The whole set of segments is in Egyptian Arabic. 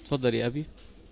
اتفضل يا ابي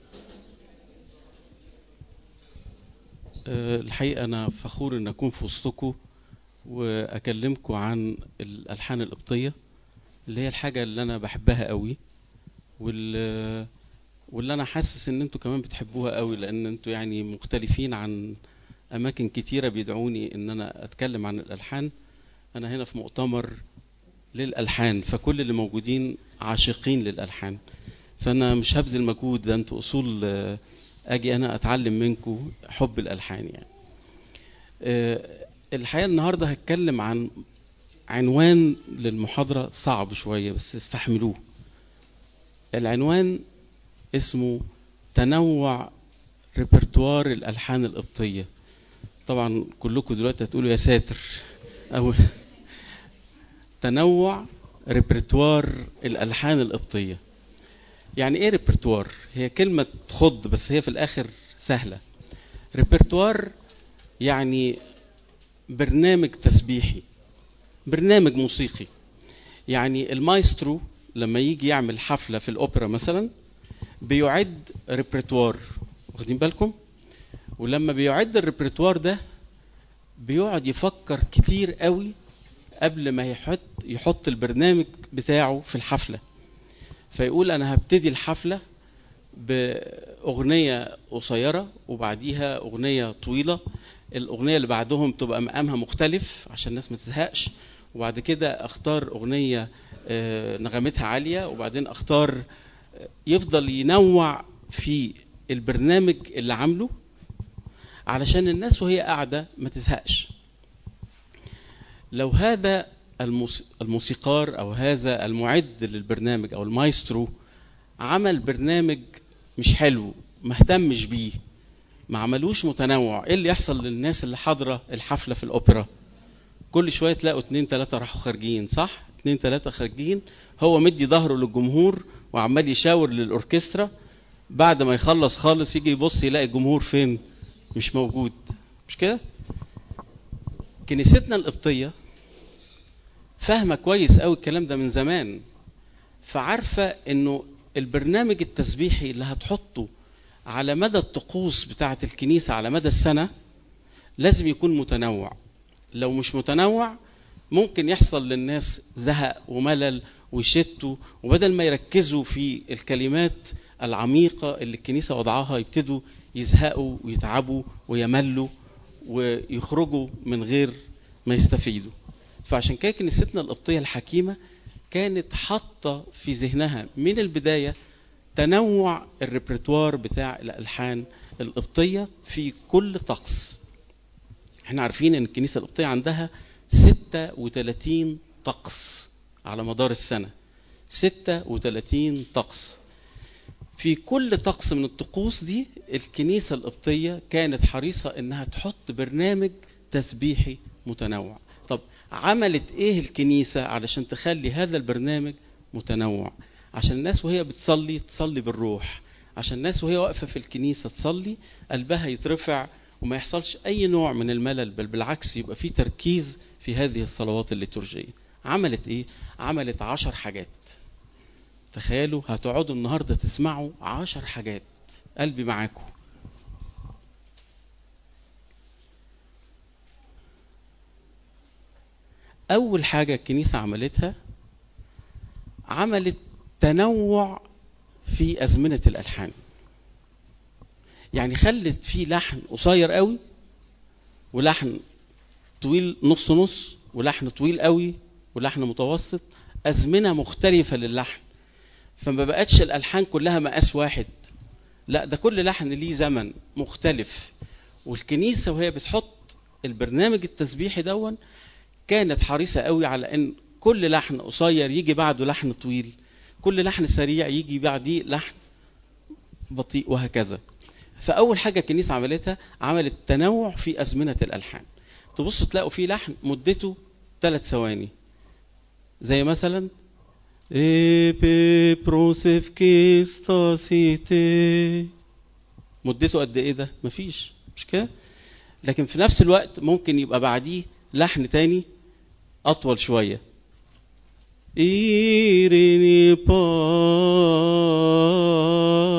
أه، الحقيقه انا فخور ان اكون في وسطكم واكلمكم عن الالحان القبطيه اللي هي الحاجه اللي انا بحبها قوي وال واللي انا حاسس ان انتوا كمان بتحبوها قوي لان انتوا يعني مختلفين عن اماكن كتيره بيدعوني ان انا اتكلم عن الالحان انا هنا في مؤتمر للالحان فكل اللي موجودين عاشقين للالحان فانا مش هبذل مجهود ده انتوا اصول آه، اجي انا اتعلم منكم حب الالحان يعني آه، الحقيقه النهارده هتكلم عن عنوان للمحاضره صعب شويه بس استحملوه العنوان اسمه تنوع ريperتوار الالحان القبطيه طبعا كلكم دلوقتي هتقولوا يا ساتر او تنوع ريperتوار الالحان القبطيه يعني ايه ريperتوار هي كلمه تخض بس هي في الاخر سهله ريperتوار يعني برنامج تسبيحي برنامج موسيقي يعني المايسترو لما يجي يعمل حفله في الاوبرا مثلا بيعد ريperتوار واخدين بالكم ولما بيعد الريperتوار ده بيقعد يفكر كتير قوي قبل ما يحط يحط البرنامج بتاعه في الحفله فيقول انا هبتدي الحفله باغنيه قصيره وبعديها اغنيه طويله الاغنيه اللي بعدهم تبقى مقامها مختلف عشان الناس ما تزهقش وبعد كده اختار اغنيه آه، نغمتها عاليه وبعدين اختار آه، يفضل ينوع في البرنامج اللي عامله علشان الناس وهي قاعده ما تزهقش لو هذا الموس- الموسيقار او هذا المعد للبرنامج او المايسترو عمل برنامج مش حلو ما اهتمش بيه ما عملوش متنوع ايه اللي يحصل للناس اللي حاضره الحفله في الاوبرا كل شويه تلاقوا اتنين تلاته راحوا خارجين صح اتنين تلاته خارجين هو مدي ظهره للجمهور وعمال يشاور للاوركسترا بعد ما يخلص خالص يجي يبص يلاقي الجمهور فين مش موجود مش كده كنيستنا القبطيه فاهمه كويس قوي الكلام ده من زمان فعارفه انه البرنامج التسبيحي اللي هتحطه على مدى الطقوس بتاعه الكنيسه على مدى السنه لازم يكون متنوع لو مش متنوع ممكن يحصل للناس زهق وملل ويشتوا وبدل ما يركزوا في الكلمات العميقه اللي الكنيسه وضعها يبتدوا يزهقوا ويتعبوا ويملوا ويخرجوا من غير ما يستفيدوا فعشان كده كنيستنا القبطيه الحكيمه كانت حاطه في ذهنها من البدايه تنوع الريperتوار بتاع الالحان القبطيه في كل طقس احنا عارفين ان الكنيسه القبطيه عندها 36 طقس على مدار السنه 36 طقس في كل طقس من الطقوس دي الكنيسه القبطيه كانت حريصه انها تحط برنامج تسبيحي متنوع طب عملت ايه الكنيسه علشان تخلي هذا البرنامج متنوع عشان الناس وهي بتصلي تصلي بالروح عشان الناس وهي واقفه في الكنيسه تصلي قلبها يترفع وما يحصلش اي نوع من الملل بل بالعكس يبقى في تركيز في هذه الصلوات الليتورجيه عملت ايه عملت عشر حاجات تخيلوا هتقعدوا النهارده تسمعوا عشر حاجات قلبي معاكم اول حاجه الكنيسه عملتها عملت تنوع في ازمنه الالحان يعني خلت في لحن قصير قوي ولحن طويل نص نص ولحن طويل قوي ولحن متوسط ازمنه مختلفه للحن فما بقتش الالحان كلها مقاس واحد لا ده كل لحن ليه زمن مختلف والكنيسه وهي بتحط البرنامج التسبيحي دون كانت حريصه قوي على ان كل لحن قصير يجي بعده لحن طويل كل لحن سريع يجي بعديه لحن بطيء وهكذا فاول حاجه الكنيسه عملتها عملت تنوع في ازمنه الالحان تبصوا تلاقوا في لحن مدته ثلاث ثواني زي مثلا ايبي بروسيف كيستاسيتي مدته قد ايه ده مفيش مش كده لكن في نفس الوقت ممكن يبقى بعديه لحن تاني اطول شويه ايريني با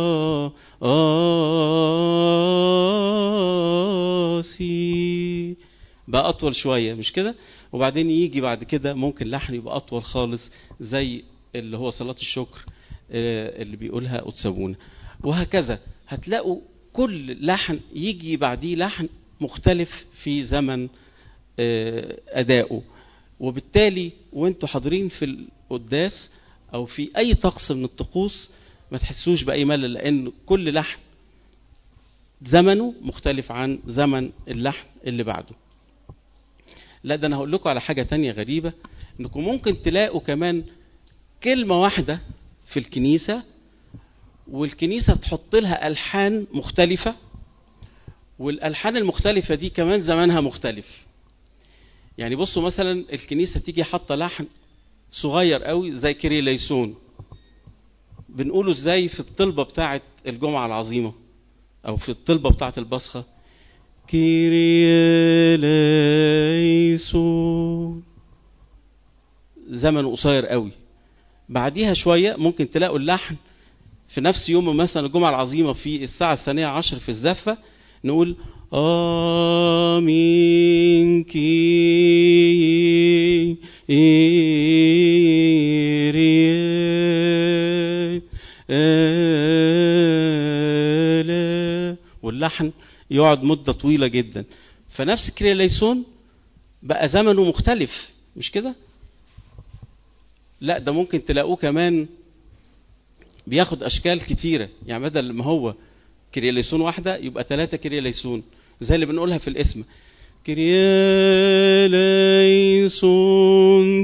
آسي بقى أطول شوية مش كده وبعدين يجي بعد كده ممكن لحن يبقى أطول خالص زي اللي هو صلاة الشكر آه، اللي بيقولها قدسبونا وهكذا هتلاقوا كل لحن يجي بعديه لحن مختلف في زمن آه، أدائه وبالتالي وانتوا حاضرين في القداس أو في أي طقس من الطقوس ما تحسوش بأي ملل لأن كل لحن زمنه مختلف عن زمن اللحن اللي بعده لا ده انا هقول لكم على حاجه تانية غريبه انكم ممكن تلاقوا كمان كلمه واحده في الكنيسه والكنيسه تحط لها الحان مختلفه والالحان المختلفه دي كمان زمانها مختلف يعني بصوا مثلا الكنيسه تيجي حاطه لحن صغير قوي زي كريليسون بنقوله ازاي في الطلبه بتاعه الجمعه العظيمه او في الطلبه بتاعه البصخه كيرياليسون زمن قصير قوي بعديها شويه ممكن تلاقوا اللحن في نفس يوم مثلا الجمعه العظيمه في الساعه الثانيه عشر في الزفه نقول آمين كي واللحن يقعد مدة طويلة جدا فنفس كريليسون بقى زمنه مختلف مش كده لا ده ممكن تلاقوه كمان بياخد اشكال كتيره يعني بدل ما هو كريليسون واحده يبقى ثلاثه كريليسون زي اللي بنقولها في الاسم كريليسون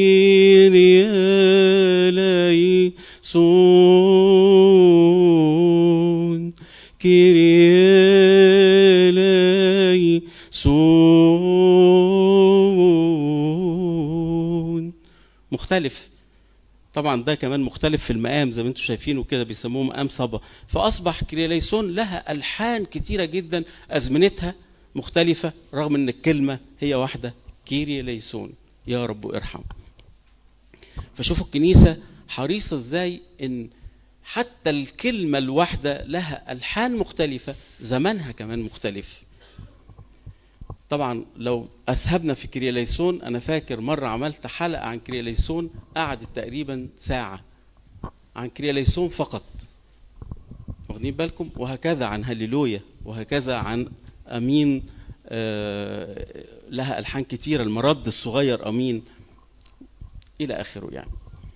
كريليسون كريليسون مختلف طبعا ده كمان مختلف في المقام زي ما انتم شايفينه كده بيسموه مقام صبا فاصبح كريليسون لها الحان كتيره جدا ازمنتها مختلفه رغم ان الكلمه هي واحده كيريليسون يا رب ارحم فشوفوا الكنيسه حريصه ازاي ان حتى الكلمه الواحده لها الحان مختلفه زمانها كمان مختلف طبعا لو اسهبنا في كرياليسون انا فاكر مره عملت حلقه عن كرياليسون قعدت تقريبا ساعه عن كرياليسون فقط واخدين بالكم وهكذا عن هللويا وهكذا عن امين آه لها الحان كتيره المرد الصغير امين الى اخره يعني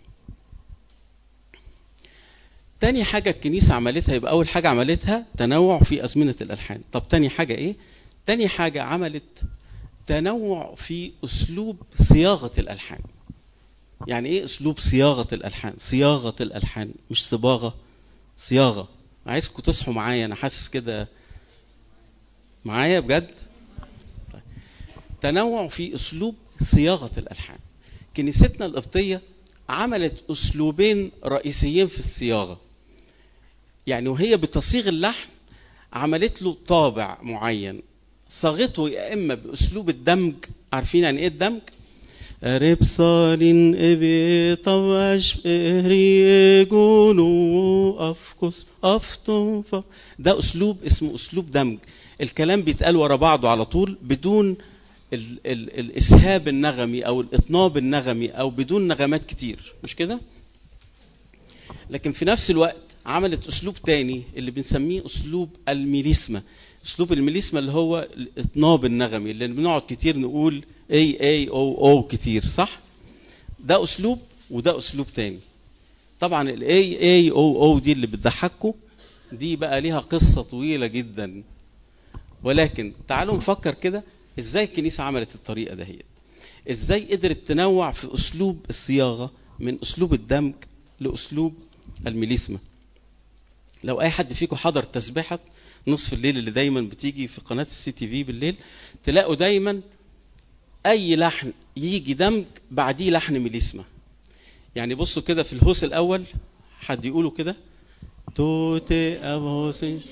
تاني حاجة الكنيسة عملتها يبقى أول حاجة عملتها تنوع في أزمنة الألحان طب تاني حاجة إيه؟ تاني حاجة عملت تنوع في أسلوب صياغة الألحان يعني إيه أسلوب صياغة الألحان صياغة الألحان مش صباغة صياغة عايزكم تصحوا معايا أنا حاسس كده معايا بجد طيب. تنوع في أسلوب صياغة الألحان كنيستنا القبطية عملت أسلوبين رئيسيين في الصياغة يعني وهي بتصيغ اللحن عملت له طابع معين صاغته يا اما باسلوب الدمج عارفين يعني ايه الدمج ربصالين ابي طوش اري جونو افكس افتم ده اسلوب اسمه اسلوب دمج الكلام بيتقال ورا بعضه على طول بدون ال ال الاسهاب النغمي او الاطناب النغمي او بدون نغمات كتير مش كده لكن في نفس الوقت عملت اسلوب تاني اللي بنسميه اسلوب الميليسما اسلوب الميليسما اللي هو الاطناب النغمي اللي بنقعد كتير نقول اي اي او او كتير صح ده اسلوب وده اسلوب تاني طبعا الاي اي او او دي اللي بتضحكوا دي بقى ليها قصه طويله جدا ولكن تعالوا نفكر كده ازاي الكنيسه عملت الطريقه دهيت ازاي قدرت تنوع في اسلوب الصياغه من اسلوب الدمج لاسلوب الميليسما لو اي حد فيكم حضر تسبيحه نصف الليل اللي دايما بتيجي في قناه السي تي في بالليل تلاقوا دايما اي لحن يجي دمج بعديه لحن ميليسما يعني بصوا كده في الهوس الاول حد يقوله كده توتي ابوسين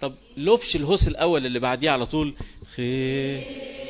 طب لبش الهوس الاول اللي بعديه على طول خي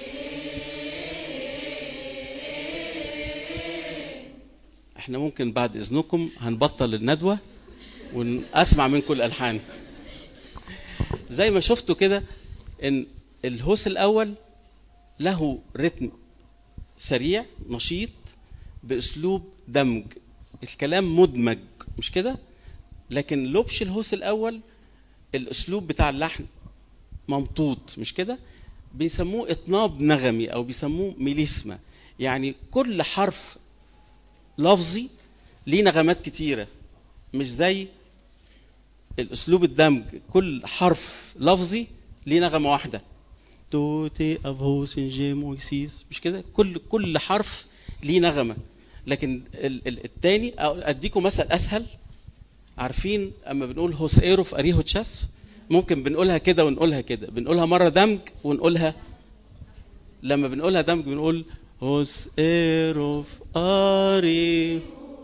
احنا ممكن بعد اذنكم هنبطل الندوه ونسمع منكم الالحان زي ما شفتوا كده ان الهوس الاول له رتم سريع نشيط باسلوب دمج الكلام مدمج مش كده لكن لبش الهوس الاول الاسلوب بتاع اللحن ممطوط مش كده بيسموه اطناب نغمي او بيسموه ميليسما يعني كل حرف لفظي ليه نغمات كتيره مش زي الاسلوب الدمج كل حرف لفظي ليه نغمه واحده تو تي اف هو سين جي مو سيس مش كده كل كل حرف ليه نغمه لكن ال- ال- التاني أو- اديكم مثل اسهل عارفين اما بنقول هوس ايرو في اريهو تشاس ممكن بنقولها كده ونقولها كده بنقولها مره دمج ونقولها لما بنقولها دمج بنقول هوس ايرو في اري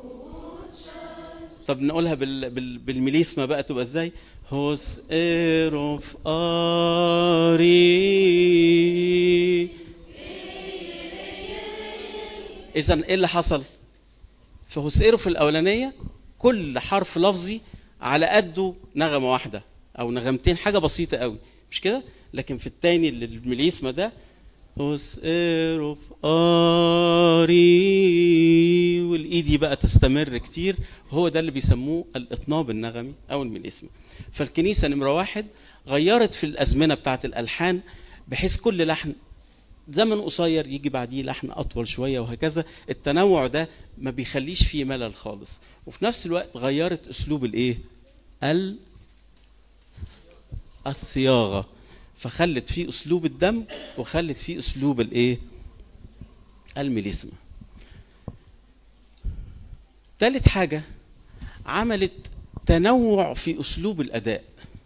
طب نقولها بال... بال... بالميليسما بقى تبقى ازاي هوس ايرو في اري اذا ايه اللي حصل في هوسيرو في الاولانيه كل حرف لفظي على قده نغمه واحده او نغمتين حاجه بسيطه قوي مش كده لكن في الثاني اللي الميليسما ده هوسيرو في اري والايدي بقى تستمر كتير هو ده اللي بيسموه الاطناب النغمي او الميليسما فالكنيسه نمره واحد غيرت في الازمنه بتاعه الالحان بحيث كل لحن زمن قصير يجي بعديه لحن اطول شويه وهكذا التنوع ده ما بيخليش فيه ملل خالص وفي نفس الوقت غيرت اسلوب الايه ال الصياغه فخلت فيه اسلوب الدم وخلت فيه اسلوب الايه الميليسما ثالث حاجه عملت تنوع في اسلوب الاداء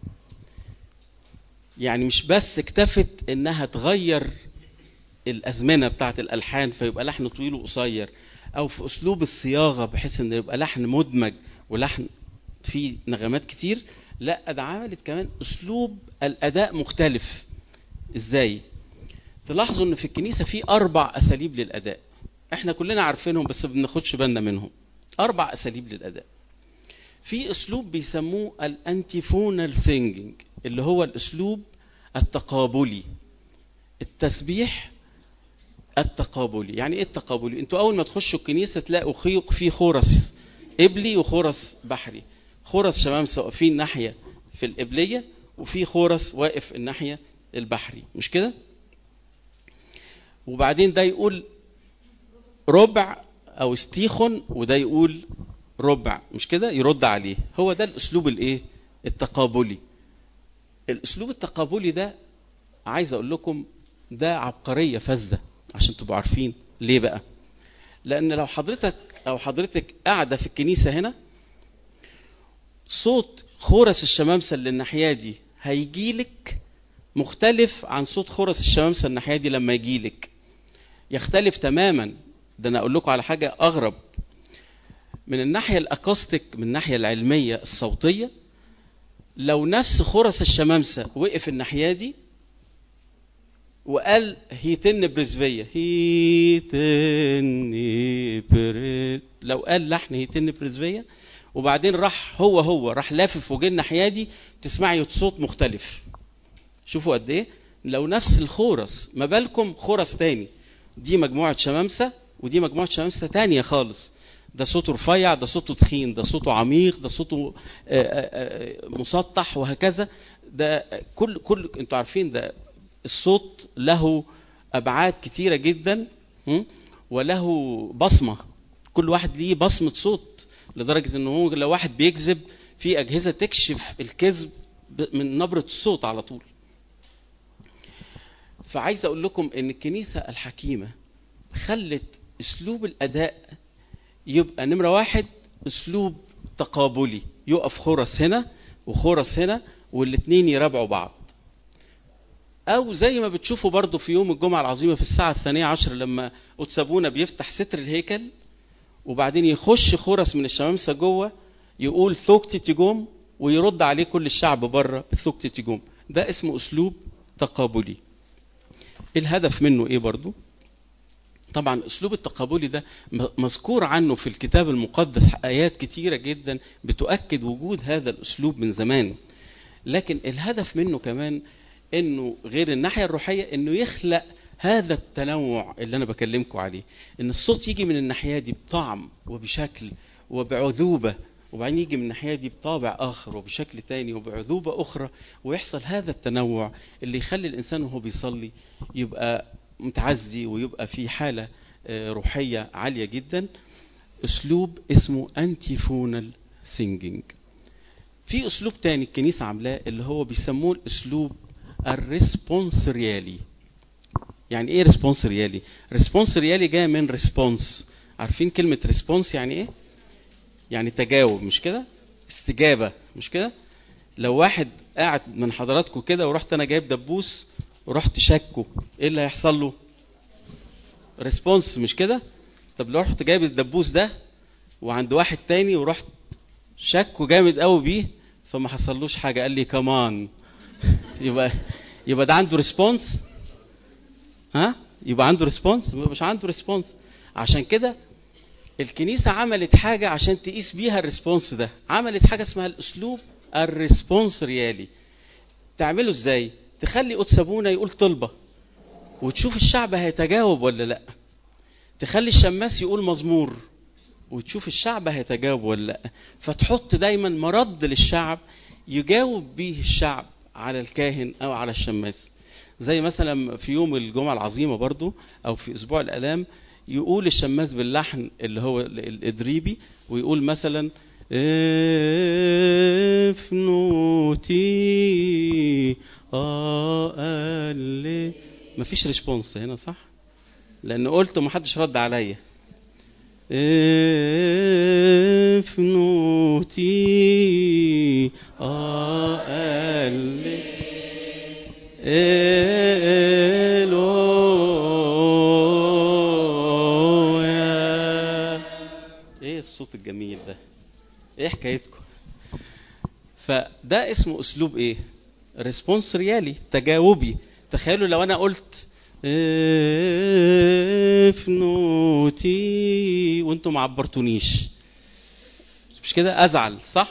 يعني مش بس اكتفت انها تغير الازمنه بتاعت الالحان فيبقى لحن طويل وقصير او في اسلوب الصياغه بحيث ان يبقى لحن مدمج ولحن فيه نغمات كتير لا ده عملت كمان اسلوب الاداء مختلف ازاي تلاحظوا ان في الكنيسه في اربع اساليب للاداء احنا كلنا عارفينهم بس ما بناخدش بالنا منهم اربع اساليب للاداء في اسلوب بيسموه الانتيفونال سينجينج اللي هو الاسلوب التقابلي التسبيح التقابلي يعني ايه التقابلي انتوا اول ما تخشوا الكنيسه تلاقوا خيق في خرس قبلي وخرس بحري خرس شمامسه واقفين ناحيه في القبليه وفي خرس واقف الناحيه البحري مش كده وبعدين ده يقول ربع او استيخن وده يقول ربع مش كده يرد عليه هو ده الاسلوب الايه التقابلي الاسلوب التقابلي ده عايز اقول لكم ده عبقريه فذه عشان تبقوا عارفين ليه بقى لان لو حضرتك او حضرتك قاعده في الكنيسه هنا صوت خورس الشمامسه اللي الناحيه دي هيجيلك مختلف عن صوت خورس الشمامسه الناحيه دي لما يجيلك يختلف تماما ده انا اقول لكم على حاجه اغرب من الناحيه الاكوستيك من الناحيه العلميه الصوتيه لو نفس خرس الشمامسه وقف الناحيه دي وقال هيتن برزفية هيتن برز لو قال لحن هيتن برزفية وبعدين راح هو هو راح لافف وجه الناحية دي تسمعي صوت مختلف شوفوا قد ايه لو نفس الخورس ما بالكم خورس تاني دي مجموعة شمامسة ودي مجموعة شمامسة تانية خالص ده صوته رفيع ده صوته تخين ده صوته عميق ده صوته آه، آه، آه، مسطح وهكذا ده كل كل انتوا عارفين ده الصوت له ابعاد كتيره جدا م? وله بصمه كل واحد ليه بصمه صوت لدرجه ان هو لو واحد بيكذب في اجهزه تكشف الكذب ب- من نبره الصوت على طول فعايز اقول لكم ان الكنيسه الحكيمه خلت اسلوب الاداء يبقى نمره واحد اسلوب تقابلي يقف خرس هنا وخرس هنا والاثنين يرابعوا بعض او زي ما بتشوفوا برضو في يوم الجمعه العظيمه في الساعه الثانيه عشر لما أتسابونا بيفتح ستر الهيكل وبعدين يخش خرس من الشمامسه جوه يقول ثوكتي تيجوم ويرد عليه كل الشعب بره بثوكتي تيجوم ده اسمه اسلوب تقابلي الهدف منه ايه برضو طبعا اسلوب التقابلي ده مذكور عنه في الكتاب المقدس ايات كتيره جدا بتؤكد وجود هذا الاسلوب من زمان لكن الهدف منه كمان انه غير الناحيه الروحيه انه يخلق هذا التنوع اللي انا بكلمكم عليه ان الصوت يجي من الناحيه دي بطعم وبشكل وبعذوبه وبعدين يجي من الناحيه دي بطابع اخر وبشكل تاني وبعذوبه اخرى ويحصل هذا التنوع اللي يخلي الانسان وهو بيصلي يبقى متعزي ويبقى في حاله روحيه عاليه جدا اسلوب اسمه انتيفونال سينجينج في اسلوب تاني الكنيسه عاملاه اللي هو بيسموه الاسلوب الريسبونس ريالي يعني ايه ريسبونس ريالي ريسبونس ريالي جايه من ريسبونس عارفين كلمه ريسبونس يعني ايه يعني تجاوب مش كده استجابه مش كده لو واحد قاعد من حضراتكم كده ورحت انا جايب دبوس ورحت شكه ايه اللي هيحصل له ريسبونس مش كده طب لو رحت جايب الدبوس ده وعند واحد تاني ورحت شكه جامد قوي بيه فما حصلوش حاجه قال لي كمان يبقى يبقى ده عنده ريسبونس ها يبقى عنده ريسبونس مش عنده ريسبونس عشان كده الكنيسه عملت حاجه عشان تقيس بيها الريسبونس ده عملت حاجه اسمها الاسلوب الريسبونس ريالي تعمله ازاي تخلي قدس ابونا يقول طلبه وتشوف الشعب هيتجاوب ولا لا تخلي الشماس يقول مزمور وتشوف الشعب هيتجاوب ولا لا فتحط دايما مرد للشعب يجاوب به الشعب على الكاهن او على الشماس زي مثلا في يوم الجمعه العظيمه برضو او في اسبوع الالام يقول الشماس باللحن اللي هو الادريبي ويقول مثلا افنوتي اقل مفيش ريسبونس هنا صح لان قلت ومحدش رد عليا افنوتي اقل ايه الصوت الجميل ده ايه حكايتكم فده اسمه اسلوب ايه ريسبونس ريالي تجاوبي تخيلوا لو انا قلت افنوتي وانتم ما عبرتونيش مش كده ازعل صح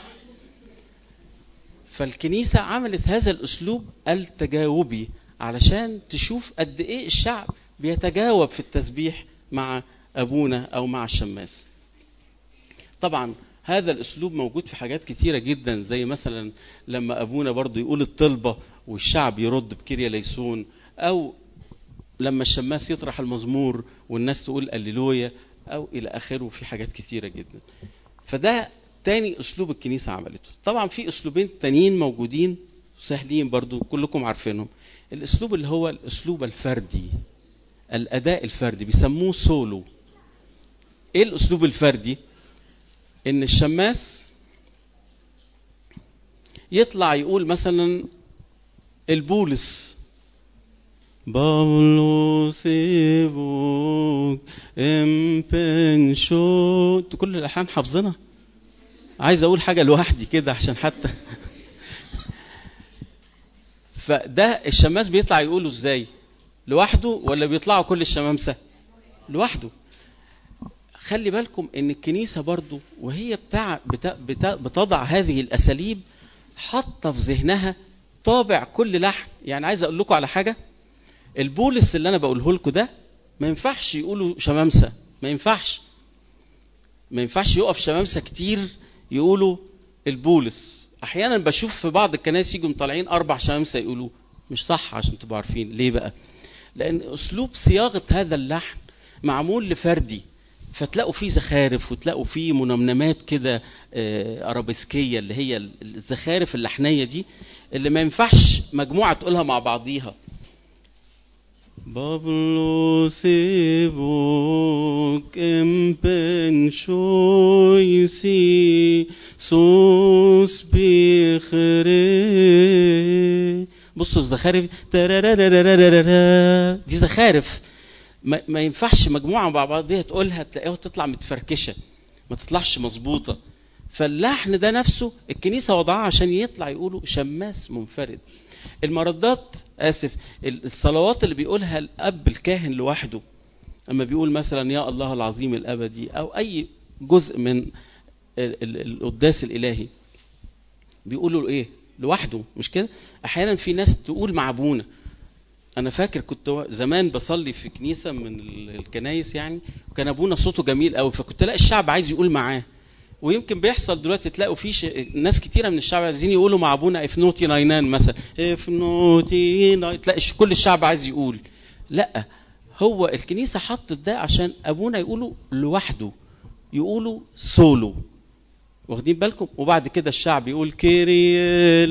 فالكنيسه عملت هذا الاسلوب التجاوبي علشان تشوف قد ايه الشعب بيتجاوب في التسبيح مع ابونا او مع الشماس طبعا هذا الاسلوب موجود في حاجات كتيره جدا زي مثلا لما ابونا برضو يقول الطلبه والشعب يرد بكيريا ليسون او لما الشماس يطرح المزمور والناس تقول الليلويا او الى اخره في حاجات كتيره جدا فده تاني اسلوب الكنيسه عملته طبعا في اسلوبين تانيين موجودين سهلين برضو كلكم عارفينهم الاسلوب اللي هو الاسلوب الفردي الاداء الفردي بيسموه سولو ايه الاسلوب الفردي ان الشماس يطلع يقول مثلا البولس بابلو سيبوك امبنشو كل الالحان حافظينها عايز اقول حاجه لوحدي كده عشان حتى فده الشماس بيطلع يقوله ازاي لوحده ولا بيطلعوا كل الشمامسه لوحده خلي بالكم ان الكنيسه برضو وهي بتاع بتا بتا بتضع هذه الاساليب حاطه في ذهنها طابع كل لحن يعني عايز اقول لكم على حاجه البولس اللي انا بقوله لكم ده ما ينفعش يقولوا شمامسه ما ينفعش ما ينفعش يقف شمامسه كتير يقولوا البولس احيانا بشوف في بعض الكنائس يجوا طالعين اربع شمامسه يقولوه مش صح عشان تبقوا عارفين ليه بقى لان اسلوب صياغه هذا اللحن معمول لفردي فتلاقوا فيه زخارف وتلاقوا فيه منمنمات كده ارابيسكيه اللي هي الزخارف اللحنيه دي اللي ما ينفعش مجموعه تقولها مع بعضيها بابلو سيبوك امبن شويسي سوس بيخري بصوا الزخارف دي زخارف ما, ما ينفعش مجموعه مع بعضيها تقولها تلاقيها تطلع متفركشه ما تطلعش مظبوطه فاللحن ده نفسه الكنيسه وضعها عشان يطلع يقولوا شماس منفرد المردات اسف الصلوات اللي بيقولها الاب الكاهن لوحده اما بيقول مثلا يا الله العظيم الابدي او اي جزء من القداس الالهي بيقولوا ايه لوحده مش كده احيانا في ناس تقول مع ابونا انا فاكر كنت زمان بصلي في كنيسه من الكنايس يعني وكان ابونا صوته جميل قوي فكنت الاقي الشعب عايز يقول معاه ويمكن بيحصل دلوقتي تلاقوا في ش... ناس كتيره من الشعب عايزين يقولوا مع ابونا اف نوتي ناينان مثلا اف نوتي ناين تلاقي كل الشعب عايز يقول لا هو الكنيسه حطت ده عشان ابونا يقولوا لوحده يقولوا سولو واخدين بالكم وبعد كده الشعب يقول كيري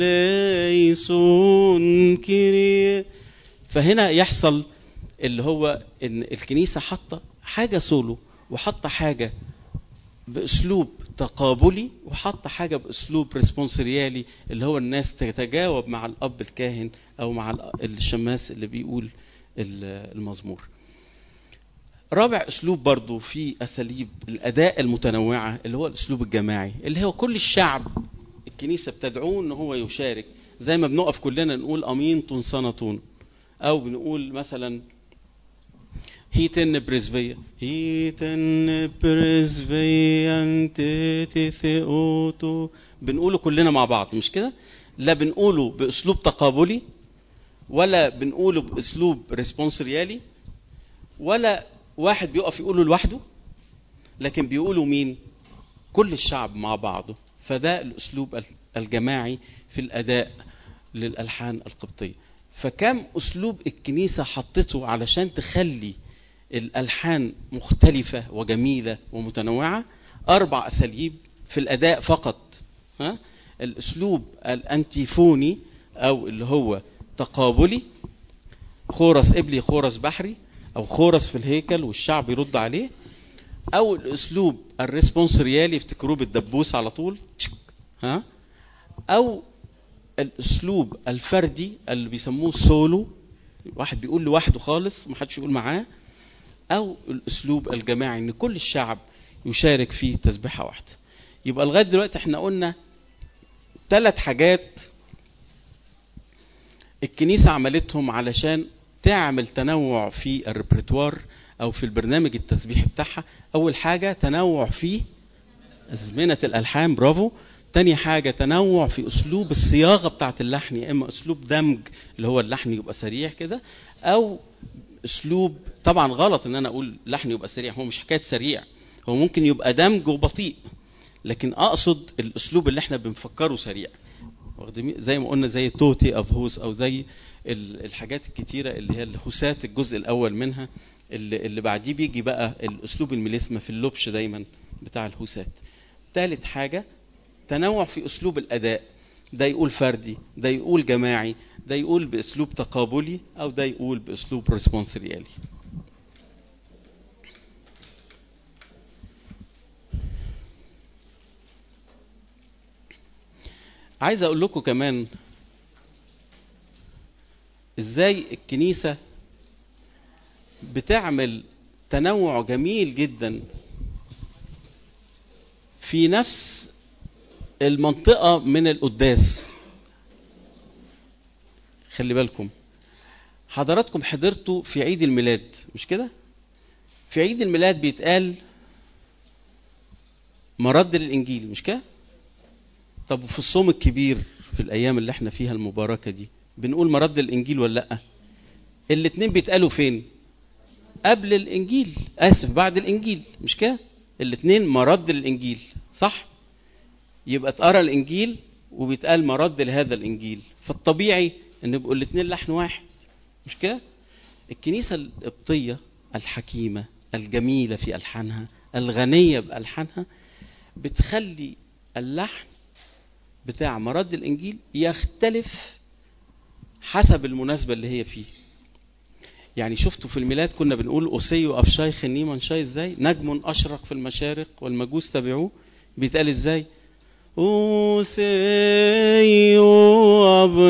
ليسون كيري فهنا يحصل اللي هو ان الكنيسه حاطه حاجه سولو وحاطه حاجه باسلوب تقابلي وحاطه حاجه باسلوب ريسبونسريالي اللي هو الناس تتجاوب مع الاب الكاهن او مع الشماس اللي بيقول المزمور رابع اسلوب برضو في اساليب الاداء المتنوعه اللي هو الاسلوب الجماعي اللي هو كل الشعب الكنيسه بتدعوه ان هو يشارك زي ما بنقف كلنا نقول امين تنصنتون او بنقول مثلا هيتن بريزفيا هيتن بريزفيا انت تثيوتو بنقوله كلنا مع بعض مش كده لا بنقوله باسلوب تقابلي ولا بنقوله باسلوب ريسبونسريالي ولا واحد بيقف يقوله لوحده لكن بيقولوا مين كل الشعب مع بعضه فده الاسلوب الجماعي في الاداء للالحان القبطيه فكم اسلوب الكنيسه حطته علشان تخلي الالحان مختلفه وجميله ومتنوعه اربع اساليب في الاداء فقط ها الاسلوب الانتيفوني او اللي هو تقابلي خورس قبلي خورس بحري او خورس في الهيكل والشعب يرد عليه او الاسلوب الريسبونسريالي يفتكروه بالدبوس على طول ها او الاسلوب الفردي اللي بيسموه سولو واحد بيقول لوحده خالص ما حدش يقول معاه او الاسلوب الجماعي ان كل الشعب يشارك في تسبيحه واحده يبقى لغايه دلوقتي احنا قلنا ثلاث حاجات الكنيسه عملتهم علشان تعمل تنوع في الريبرتوار او في البرنامج التسبيحي بتاعها اول حاجه تنوع في ازمنه الالحان برافو تاني حاجة تنوع في أسلوب الصياغة بتاعت اللحن يا إما أسلوب دمج اللي هو اللحن يبقى سريع كده أو أسلوب طبعا غلط إن أنا أقول لحن يبقى سريع هو مش حكاية سريع هو ممكن يبقى دمج وبطيء لكن أقصد الأسلوب اللي إحنا بنفكره سريع زي ما قلنا زي توتي أوف هوس أو زي الحاجات الكتيرة اللي هي الهوسات الجزء الأول منها اللي, اللي بعديه بيجي بقى الأسلوب الميليسما في اللبش دايما بتاع الهوسات ثالث حاجة تنوع في اسلوب الاداء ده يقول فردي ده يقول جماعي ده يقول باسلوب تقابلي او ده يقول باسلوب ريسبونسريالي عايز اقول لكم كمان ازاي الكنيسه بتعمل تنوع جميل جدا في نفس المنطقة من القداس خلي بالكم حضراتكم حضرتوا في عيد الميلاد مش كده في عيد الميلاد بيتقال مرد للإنجيل مش كده طب في الصوم الكبير في الأيام اللي احنا فيها المباركة دي بنقول مرد الإنجيل ولا لأ الاتنين بيتقالوا فين قبل الإنجيل آسف بعد الإنجيل مش كده الاتنين مرد للإنجيل صح يبقى اتقرا الانجيل وبيتقال مرد لهذا الانجيل فالطبيعي ان يبقوا الاثنين لحن واحد مش كده الكنيسه القبطيه الحكيمه الجميله في الحانها الغنيه بالحانها بتخلي اللحن بتاع مرد الانجيل يختلف حسب المناسبه اللي هي فيه يعني شفتوا في الميلاد كنا بنقول اوسيو افشاي خنيما شاي ازاي نجم اشرق في المشارق والمجوس تبعوه بيتقال ازاي أوسيو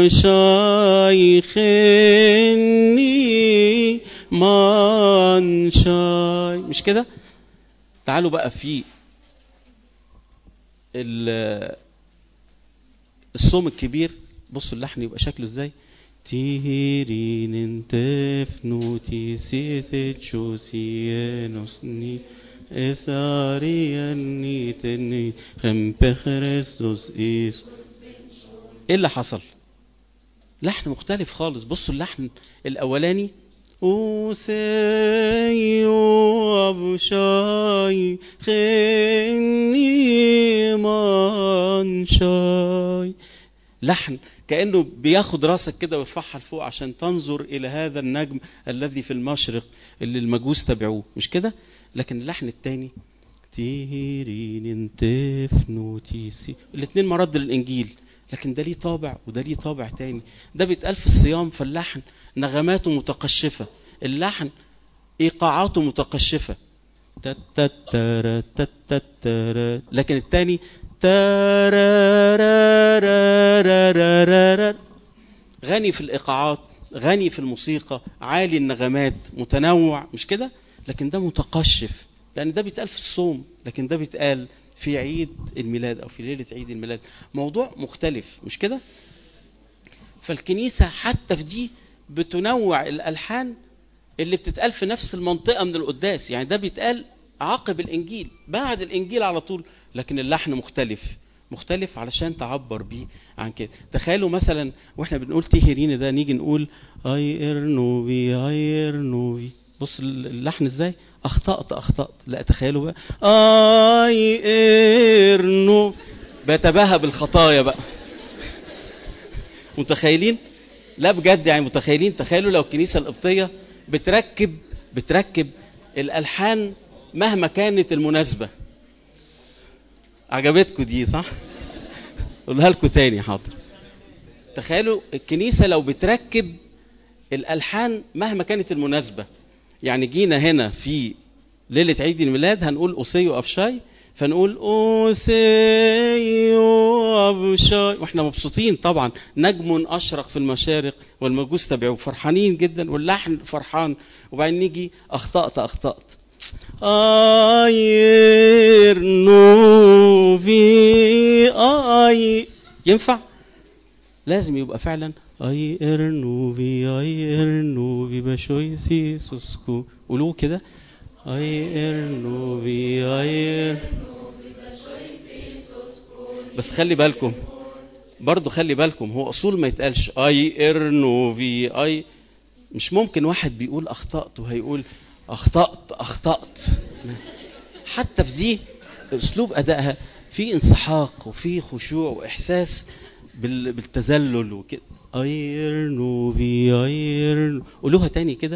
أبشايخني منشاي مش كده تعالوا بقى في ال- الصوم الكبير بصوا اللحن يبقى شكله ازاي تيرين تفنوتي سيتشوسيانوس ني اسارياني تني خم بخريستوس إيس ايه اللي حصل لحن مختلف خالص بصوا اللحن الاولاني أوسيو أبو شاي خني من شاي لحن كأنه بياخد راسك كده ويرفعها لفوق عشان تنظر إلى هذا النجم الذي في المشرق اللي المجوس تبعوه مش كده لكن اللحن التاني تيرين تفنو تيسي الاثنين مرد للإنجيل لكن ده ليه طابع وده ليه طابع تاني ده بيتقال في الصيام فاللحن نغماته متقشفة اللحن إيقاعاته متقشفة تتترا تتترا لكن التاني تارارارارارارار. غني في الإيقاعات غني في الموسيقى عالي النغمات متنوع مش كده لكن ده متقشف لأن ده بيتقال في الصوم لكن ده بيتقال في عيد الميلاد أو في ليلة عيد الميلاد موضوع مختلف مش كده فالكنيسة حتى في دي بتنوع الألحان اللي بتتقال في نفس المنطقة من القداس يعني ده بيتقال عقب الإنجيل بعد الإنجيل على طول لكن اللحن مختلف مختلف علشان تعبر بيه عن كده تخيلوا مثلا واحنا بنقول تهرين ده نيجي نقول اي ارنوبي اي ارنوبي بص اللحن ازاي اخطأت اخطأت لا تخيلوا بقى اي ارنوبي بتباهى بالخطايا بقى متخيلين لا بجد يعني متخيلين تخيلوا لو الكنيسه القبطيه بتركب بتركب الالحان مهما كانت المناسبه عجبتكم دي صح اقولها لكم تاني حاضر تخيلوا الكنيسه لو بتركب الالحان مهما كانت المناسبه يعني جينا هنا في ليله عيد الميلاد هنقول اوسيو افشاي فنقول اوسيو افشاي واحنا مبسوطين طبعا نجم اشرق في المشارق والمجوس تبعوه فرحانين جدا واللحن فرحان وبعدين نيجي اخطات اخطات اير نوفي اي ينفع لازم يبقى فعلا اي ارنوفي اي ارنوفي بشوي سيسوسكو قولوه كده اي ارنوفي اي بس خلي بالكم برضو خلي بالكم هو اصول ما يتقالش اي ارنوفي اي مش ممكن واحد بيقول اخطأت وهيقول اخطأت اخطأت حتى في دي اسلوب ادائها في انسحاق وفي خشوع واحساس بال- بالتذلل وكده ايرنوفي ايرنو قولوها تاني كده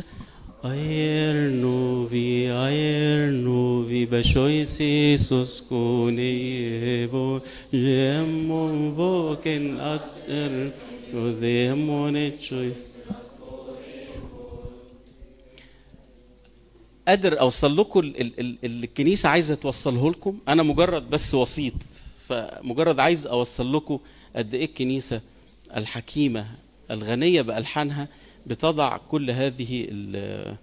ايرنوفي ايرنوفي بشويسي سوسكوني بو جيمون بوكن اتر وذيمون تشويس قادر اوصل لكم ال- ال- ال- اللي الكنيسه عايزه توصله لكم انا مجرد بس وسيط فمجرد عايز اوصل لكم قد ايه الكنيسه الحكيمه الغنيه بالحانها بتضع كل هذه ال-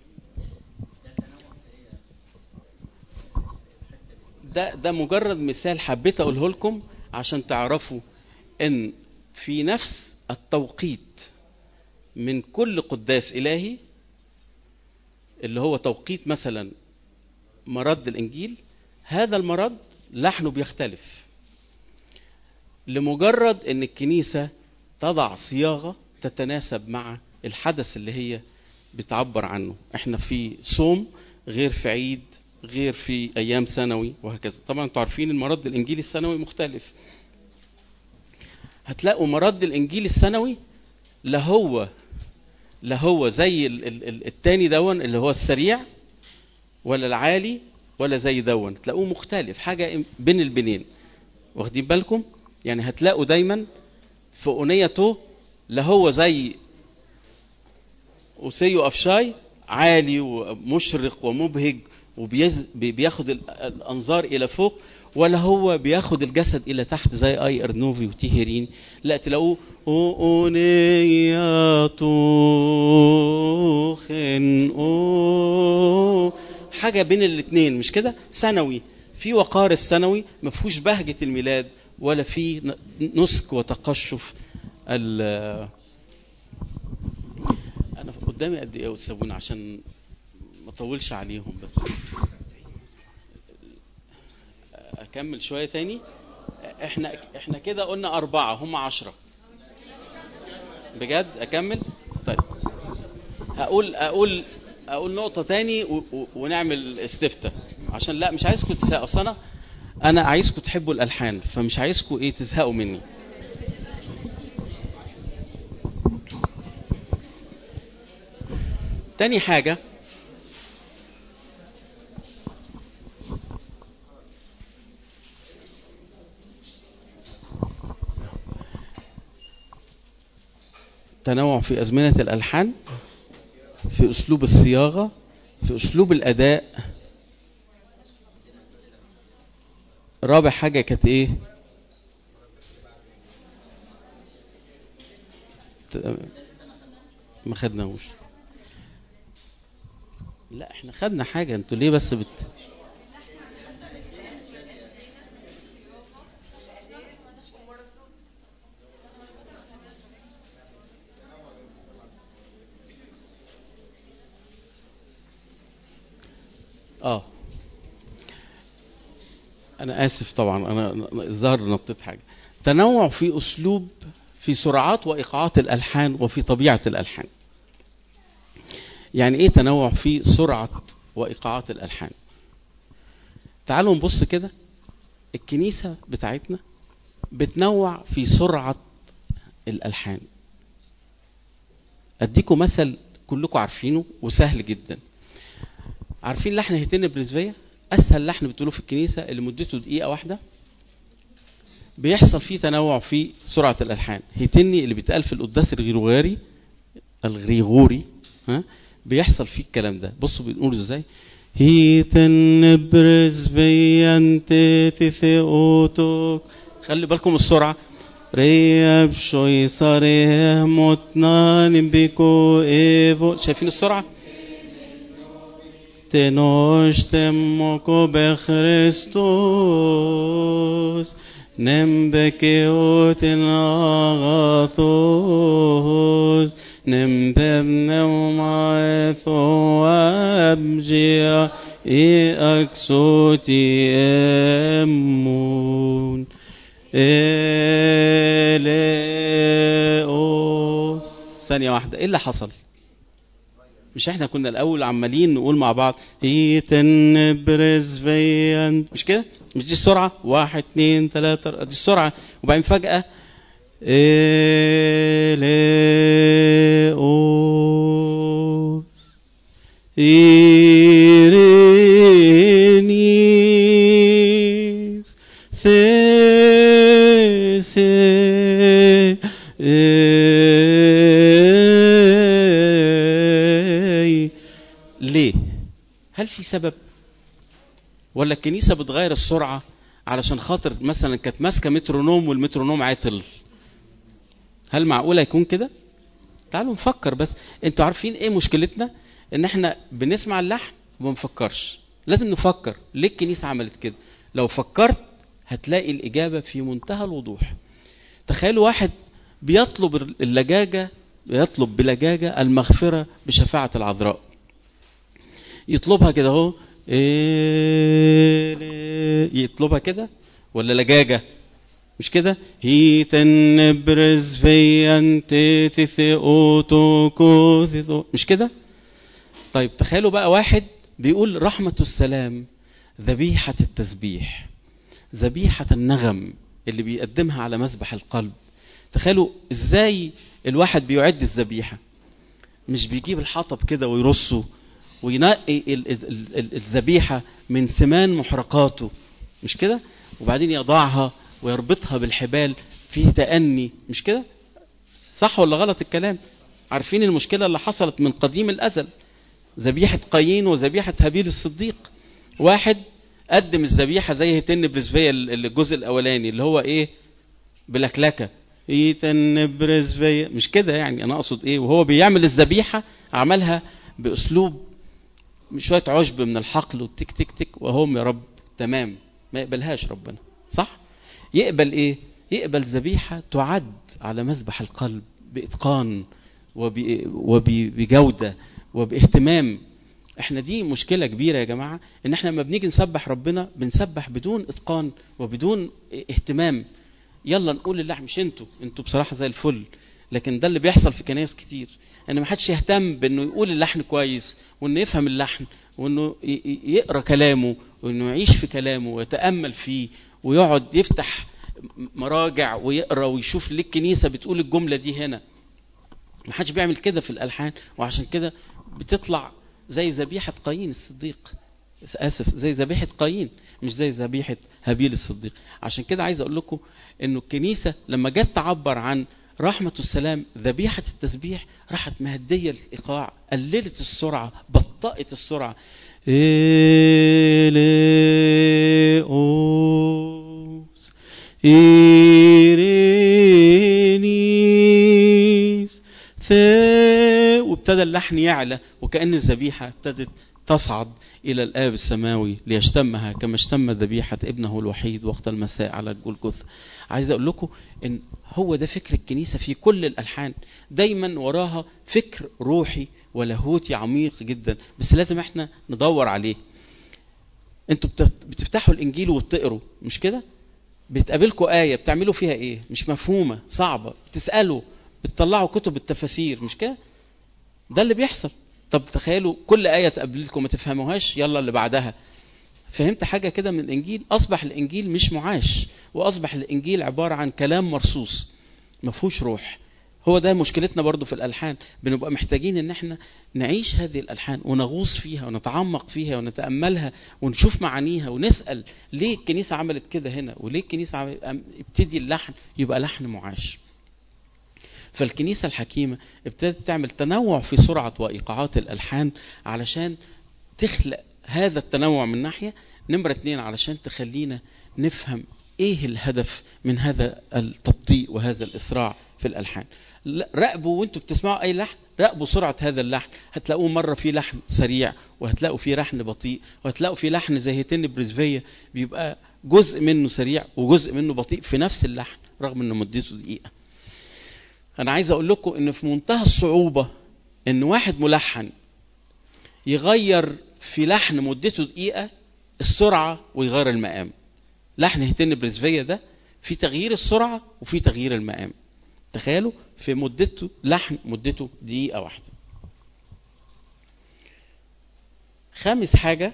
ده ده مجرد مثال حبيت اقوله لكم عشان تعرفوا ان في نفس التوقيت من كل قداس الهي اللي هو توقيت مثلا مرد الانجيل هذا المرد لحنه بيختلف لمجرد ان الكنيسه تضع صياغه تتناسب مع الحدث اللي هي بتعبر عنه احنا في صوم غير في عيد غير في ايام سنوي وهكذا طبعا انتوا عارفين المرد الانجيلي السنوي مختلف هتلاقوا مرد الانجيل السنوي لا هو لا هو زي ال- ال- ال- التاني دون اللي هو السريع ولا العالي ولا زي دون تلاقوه مختلف حاجه بين البنين واخدين بالكم يعني هتلاقوا دايما في اغنيته لا هو زي اوسيو افشاي عالي ومشرق ومبهج وبياخد الانظار الى فوق ولا هو بياخد الجسد الى تحت زي اي ارنوفي وتيهرين لا تلاقوه اونيا توخن او حاجه بين الاثنين مش كده ثانوي في وقار السنوي ما فيهوش بهجه الميلاد ولا في ن- نسك وتقشف ال انا قدامي قد ايه وتسوون عشان ما اطولش عليهم بس اكمل شويه تاني احنا احنا كده قلنا اربعه هم عشرة بجد اكمل طيب هقول اقول اقول نقطه تاني و- و- ونعمل استفتاء عشان لا مش عايزكم تزهقوا اصل انا انا عايزكم تحبوا الالحان فمش عايزكم ايه تزهقوا مني تاني حاجه تنوع في أزمنة الألحان في أسلوب الصياغة في أسلوب الأداء رابع حاجة كانت إيه؟ ت- ما خدناهوش لا احنا خدنا حاجة انتوا ليه بس بت اه انا اسف طبعا انا أنا الظاهر نطيت حاجه تنوع في اسلوب في سرعات وايقاعات الالحان وفي طبيعه الالحان يعني ايه تنوع في سرعه وايقاعات الالحان تعالوا نبص كده الكنيسه بتاعتنا بتنوع في سرعه الالحان اديكم مثل كلكم عارفينه وسهل جدا عارفين لحن هيتن برزفية اسهل لحن بتقولوه في الكنيسه اللي مدته دقيقه واحده بيحصل فيه تنوع في سرعه الالحان هيتني اللي بيتقال في القداس الغيروغاري الغريغوري ها بيحصل فيه الكلام ده بصوا بنقول ازاي هيتن برزفية انت تثيوتوك خلي بالكم السرعه رياب شوي صاريه متنان بيكو ايفو شايفين السرعه تنوشتمكو بخريستوس نمبكيوت الأغاثوس نمببنا ومعثو أبجيا إي أكسوتي أمون إليو ثانية واحدة إيه اللي حصل؟ مش احنا كنا الاول عمالين نقول مع بعض ايتن برزفيان مش كده مش دي السرعه واحد اتنين تلاته دي السرعه وبعدين فجاه إليوس إيرينيس ثيسي إي. ليه هل في سبب ولا الكنيسه بتغير السرعه علشان خاطر مثلا كانت ماسكه مترونوم والمترونوم عطل هل معقوله يكون كده تعالوا نفكر بس انتوا عارفين ايه مشكلتنا ان احنا بنسمع اللحن وما نفكرش لازم نفكر ليه الكنيسه عملت كده لو فكرت هتلاقي الاجابه في منتهى الوضوح تخيلوا واحد بيطلب اللجاجه يطلب بلجاجه المغفره بشفاعه العذراء يطلبها كده اهو إيه يطلبها كده ولا لجاجه مش كده هي تنبرز في انت تثيوتوكو مش كده طيب تخيلوا بقى واحد بيقول رحمة السلام ذبيحة التسبيح ذبيحة النغم اللي بيقدمها على مذبح القلب تخيلوا ازاي الواحد بيعد الذبيحة مش بيجيب الحطب كده ويرصه وينقي ال- ال- ال- الذبيحة من سمان محرقاته مش كده وبعدين يضعها ويربطها بالحبال فيه تأني مش كده صح ولا غلط الكلام عارفين المشكلة اللي حصلت من قديم الأزل ذبيحة قايين وذبيحة هابيل الصديق واحد قدم الذبيحة زي هيتن برزفية الجزء الأولاني اللي هو إيه بلكلكة هيتن برزفية مش كده يعني أنا أقصد إيه وهو بيعمل الذبيحة عملها بأسلوب شوية عشب من الحقل والتك تك تك وهم يا رب تمام ما يقبلهاش ربنا صح يقبل ايه يقبل ذبيحه تعد على مذبح القلب باتقان وبجوده وباهتمام احنا دي مشكله كبيره يا جماعه ان احنا لما بنيجي نسبح ربنا بنسبح بدون اتقان وبدون اهتمام يلا نقول اللحن مش انتوا انتوا بصراحه زي الفل لكن ده اللي بيحصل في كنايس كتير ان ما حدش يهتم بانه يقول اللحن كويس وانه يفهم اللحن وانه يقرا كلامه وانه يعيش في كلامه ويتامل فيه ويقعد يفتح مراجع ويقرا ويشوف ليه الكنيسه بتقول الجمله دي هنا ما حدش بيعمل كده في الالحان وعشان كده بتطلع زي ذبيحه قايين الصديق اسف زي ذبيحه قايين مش زي ذبيحه هابيل الصديق عشان كده عايز اقول لكم انه الكنيسه لما جت تعبر عن رحمة السلام ذبيحة التسبيح راحت مهدية الإيقاع قللت السرعة بطأت السرعة إليوس إيرينيس وابتدى اللحن يعلى وكأن الذبيحة ابتدت تصعد إلى الآب السماوي ليشتمها كما اشتم ذبيحة ابنه الوحيد وقت المساء على الجلجث عايز أقول لكم إن هو ده فكر الكنيسة في كل الألحان دايما وراها فكر روحي ولاهوتي عميق جدا بس لازم احنا ندور عليه انتوا بتفتحوا الانجيل وتقروا مش كده بتقابلكم آية بتعملوا فيها ايه مش مفهومة صعبة بتسألوا بتطلعوا كتب التفاسير مش كده ده اللي بيحصل طب تخيلوا كل آية تقابلكم ما تفهموهاش يلا اللي بعدها فهمت حاجة كده من الإنجيل أصبح الإنجيل مش معاش وأصبح الإنجيل عبارة عن كلام مرصوص ما فيهوش روح هو ده مشكلتنا برضو في الألحان بنبقى محتاجين ان احنا نعيش هذه الألحان ونغوص فيها ونتعمق فيها ونتأملها ونشوف معانيها ونسأل ليه الكنيسة عملت كده هنا وليه الكنيسة عملت ابتدي اللحن يبقى لحن معاش فالكنيسة الحكيمة ابتدت تعمل تنوع في سرعة وإيقاعات الألحان علشان تخلق هذا التنوع من ناحية نمرة اتنين علشان تخلينا نفهم ايه الهدف من هذا التبطيء وهذا الإسراع في الألحان راقبوا وانتوا بتسمعوا أي لحن راقبوا سرعة هذا اللحن هتلاقوه مرة في لحن سريع وهتلاقوا في لحن بطيء وهتلاقوا في لحن زي هيتن بريزفية بيبقى جزء منه سريع وجزء منه بطيء في نفس اللحن رغم انه مدته دقيقة انا عايز اقول لكم ان في منتهى الصعوبة ان واحد ملحن يغير في لحن مدته دقيقة السرعة ويغير المقام لحن هتن بريزفية ده في تغيير السرعة وفي تغيير المقام تخيلوا في مدته لحن مدته دقيقة واحدة خامس حاجة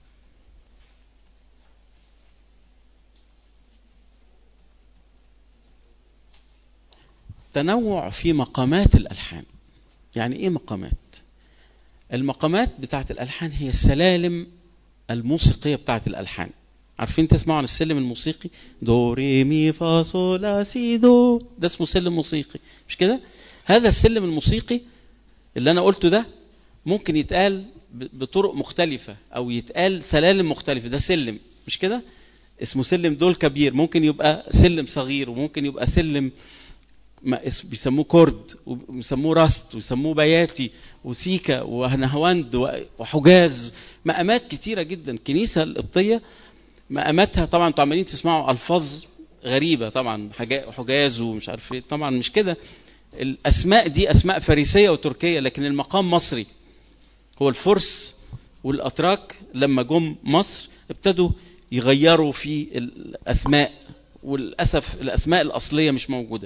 تنوع في مقامات الألحان يعني إيه مقامات المقامات بتاعت الألحان هي السلالم الموسيقية بتاعت الألحان عارفين تسمعوا عن السلم الموسيقي دو ري مي فا صول سي دو ده اسمه سلم موسيقي مش كده هذا السلم الموسيقي اللي انا قلته ده ممكن يتقال بطرق مختلفة او يتقال سلالم مختلفة ده سلم مش كده اسمه سلم دول كبير ممكن يبقى سلم صغير وممكن يبقى سلم ما بيسموه كورد وبيسموه راست ويسموه بياتي وسيكا ونهواند وحجاز مقامات كتيرة جدا الكنيسة القبطية مقاماتها طبعا انتوا عمالين تسمعوا الفاظ غريبه طبعا حجاز ومش عارف ايه طبعا مش كده الاسماء دي اسماء فارسيه وتركيه لكن المقام مصري هو الفرس والاتراك لما جم مصر ابتدوا يغيروا في الاسماء وللاسف الاسماء الاصليه مش موجوده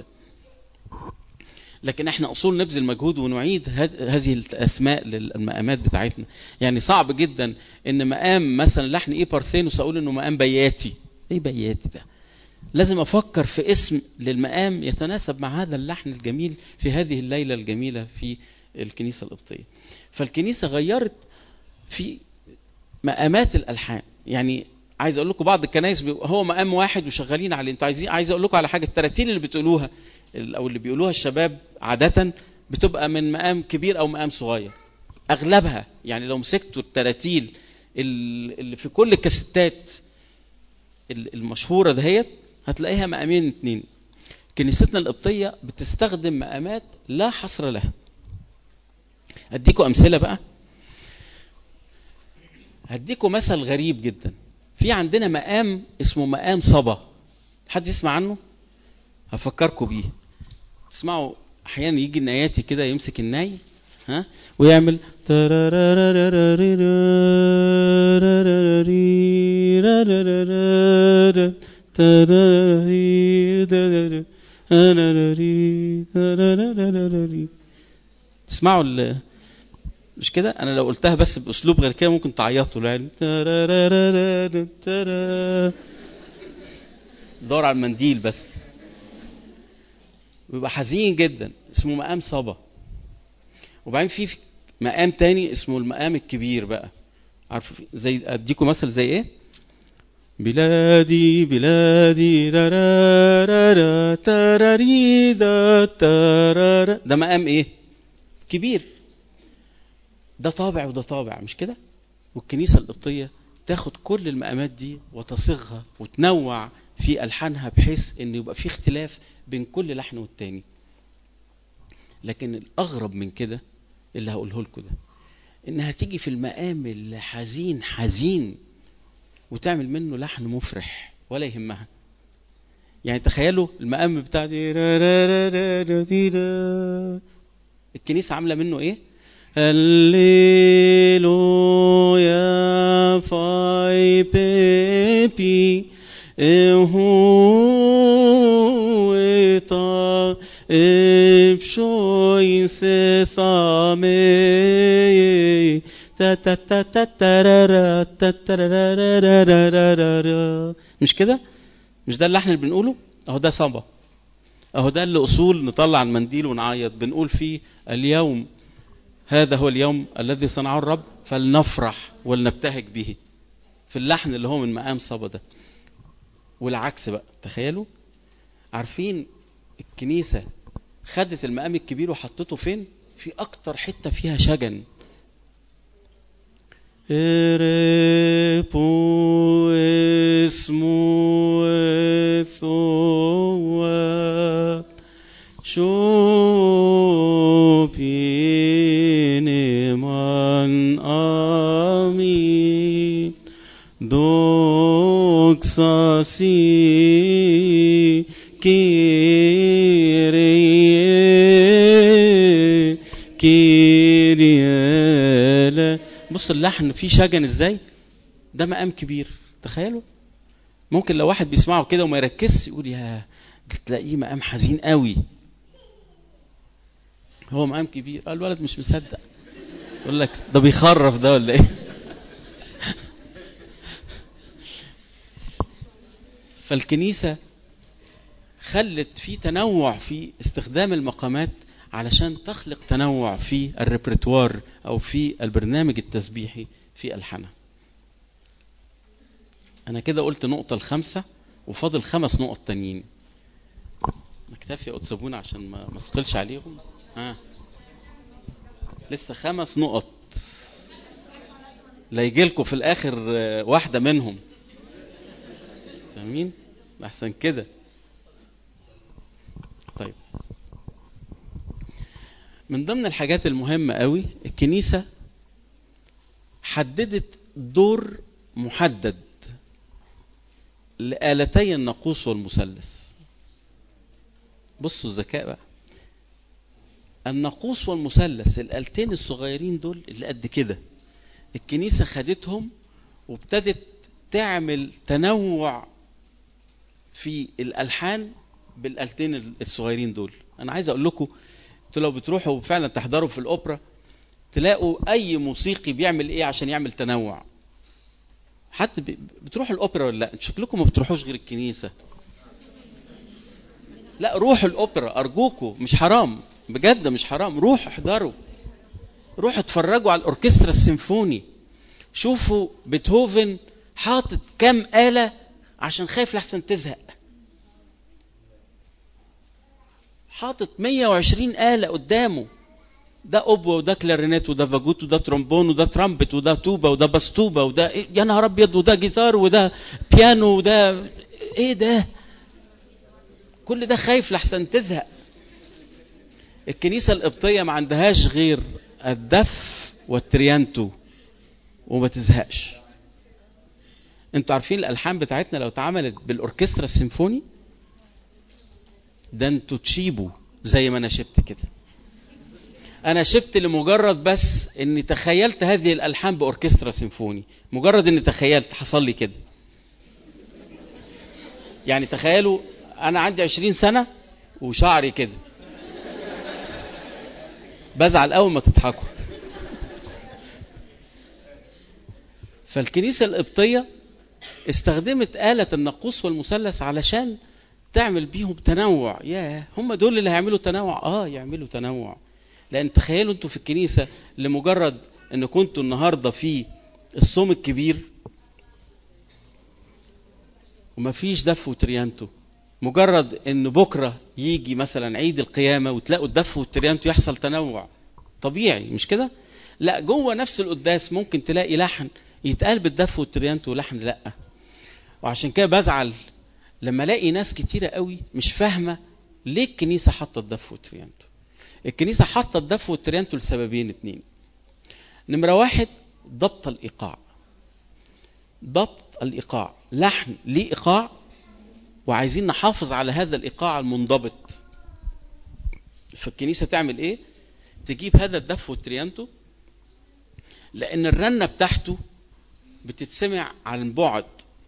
لكن احنا اصول نبذل مجهود ونعيد هذه الاسماء للمقامات بتاعتنا يعني صعب جدا ان مقام مثلا لحن ايه بارثينوس اقول انه مقام بياتي ايه بياتي ده لازم افكر في اسم للمقام يتناسب مع هذا اللحن الجميل في هذه الليله الجميله في الكنيسه القبطيه فالكنيسه غيرت في مقامات الالحان يعني عايز اقول لكم بعض الكنائس هو مقام واحد وشغالين عليه انتوا عايزين عايز اقول لكم على حاجه التراتيل اللي بتقولوها او اللي بيقولوها الشباب عاده بتبقى من مقام كبير او مقام صغير اغلبها يعني لو مسكتوا التراتيل اللي في كل الكاسيتات المشهوره دهيت هتلاقيها مقامين اتنين كنيستنا القبطيه بتستخدم مقامات لا حصر لها اديكم امثله بقى هديكم مثل غريب جدا في عندنا مقام اسمه مقام صبا حد يسمع عنه هفكركم بيه تسمعوا احيانا يجي الناياتي كده يمسك الناي ها ويعمل تسمعوا ال مش كده انا لو قلتها بس باسلوب غير كده ممكن تعيطوا يعني دور على المنديل بس بيبقى حزين جدا اسمه مقام صبا وبعدين في مقام تاني اسمه المقام الكبير بقى عارف زي اديكم مثل زي ايه بلادي بلادي را را را را تراري دا ترارا ده مقام ايه كبير ده طابع وده طابع مش كده والكنيسة القبطية تاخد كل المقامات دي وتصيغها وتنوع في ألحانها بحيث أن يبقى في اختلاف بين كل لحن والتاني لكن الأغرب من كده اللي هقوله لكم ده إنها تيجي في المقام اللي حزين حزين وتعمل منه لحن مفرح ولا يهمها يعني تخيلوا المقام بتاع دي را را را را را دي را. الكنيسة عاملة منه إيه؟ هللويا فاي بيبي هو تا ابشوي سثامي تا تا تا تا ترارا تا ترارارارارارارا. مش كده مش ده اللحن اللي بنقوله اهو ده صبا اهو ده اللي اصول نطلع المنديل ونعيط بنقول فيه اليوم هذا هو اليوم الذي صنعه الرب فلنفرح ولنبتهج به في اللحن اللي هو من مقام صبا ده والعكس بقى تخيلوا عارفين الكنيسة خدت المقام الكبير وحطته فين في اكتر حتة فيها شجن Erepo اسمو ثواب شوبين من آمين دوكسا سي كيري كيري بص اللحن فيه شجن ازاي ده مقام كبير تخيلوا ممكن لو واحد بيسمعه كده وما يركزش يقول يا تلاقيه مقام حزين قوي هو مقام كبير قال الولد مش مصدق يقول لك ده بيخرف ده ولا ايه فالكنيسة خلت في تنوع في استخدام المقامات علشان تخلق تنوع في الريبرتوار او في البرنامج التسبيحي في الحانها انا كده قلت نقطه الخمسه وفاضل خمس نقط تانيين نكتفي وتسيبونا عشان ما ما اثقلش عليهم ها لسه خمس نقط لا يجي لكم في الاخر آه، واحده منهم فاهمين احسن كده طيب من ضمن الحاجات المهمة قوي الكنيسة حددت دور محدد لآلتي الناقوس والمثلث بصوا الذكاء بقى الناقوس والمثلث الآلتين الصغيرين دول اللي قد كده الكنيسة خدتهم وابتدت تعمل تنوع في الألحان بالآلتين الصغيرين دول أنا عايز أقول لكم انتوا لو بتروحوا فعلا تحضروا في الاوبرا تلاقوا اي موسيقي بيعمل ايه عشان يعمل تنوع حتى ب- بتروحوا الاوبرا ولا لا شكلكم ما بتروحوش غير الكنيسه لا روحوا الاوبرا ارجوكوا مش حرام بجد مش حرام روحوا احضروا روحوا اتفرجوا على الاوركسترا السيمفوني شوفوا بيتهوفن حاطط كام آلة عشان خايف لحسن تزهق حاطط 120 آلة قدامه ده أوبو وده كلارينيت وده فاجوت وده ترومبون وده ترامبت وده توبة وده باستوبة وده إيه يا نهار أبيض وده جيتار وده بيانو وده إيه ده؟ كل ده خايف لحسن تزهق الكنيسة القبطية ما عندهاش غير الدف والتريانتو وما تزهقش انتوا عارفين الالحان بتاعتنا لو اتعملت بالاوركسترا السيمفوني ده انتوا تشيبوا زي ما انا شبت كده انا شبت لمجرد بس اني تخيلت هذه الالحان باوركسترا سيمفوني مجرد اني تخيلت حصل لي كده يعني تخيلوا انا عندي عشرين سنة وشعري كده بزعل اول ما تضحكوا فالكنيسة القبطية استخدمت آلة الناقوس والمثلث علشان تعمل بيهم تنوع يا هم دول اللي هيعملوا تنوع اه يعملوا تنوع لان تخيلوا انتوا في الكنيسة لمجرد ان كنتوا النهاردة في الصوم الكبير ومفيش دف وتريانتو مجرد ان بكرة يجي مثلا عيد القيامة وتلاقوا الدف والتريانتو يحصل تنوع طبيعي مش كده لا جوه نفس القداس ممكن تلاقي لحن يتقال بالدف والتريانتو ولحن لا وعشان كده بزعل لما الاقي ناس كتيرة قوي مش فاهمة ليه الكنيسة حاطة الدف والتريانتو الكنيسة حاطة الدف والتريانتو لسببين اتنين نمرة واحد ضبط الإيقاع ضبط الإيقاع لحن ليه إيقاع وعايزين نحافظ على هذا الإيقاع المنضبط فالكنيسة تعمل إيه تجيب هذا الدف والتريانتو لأن الرنة بتاعته بتتسمع عن بعد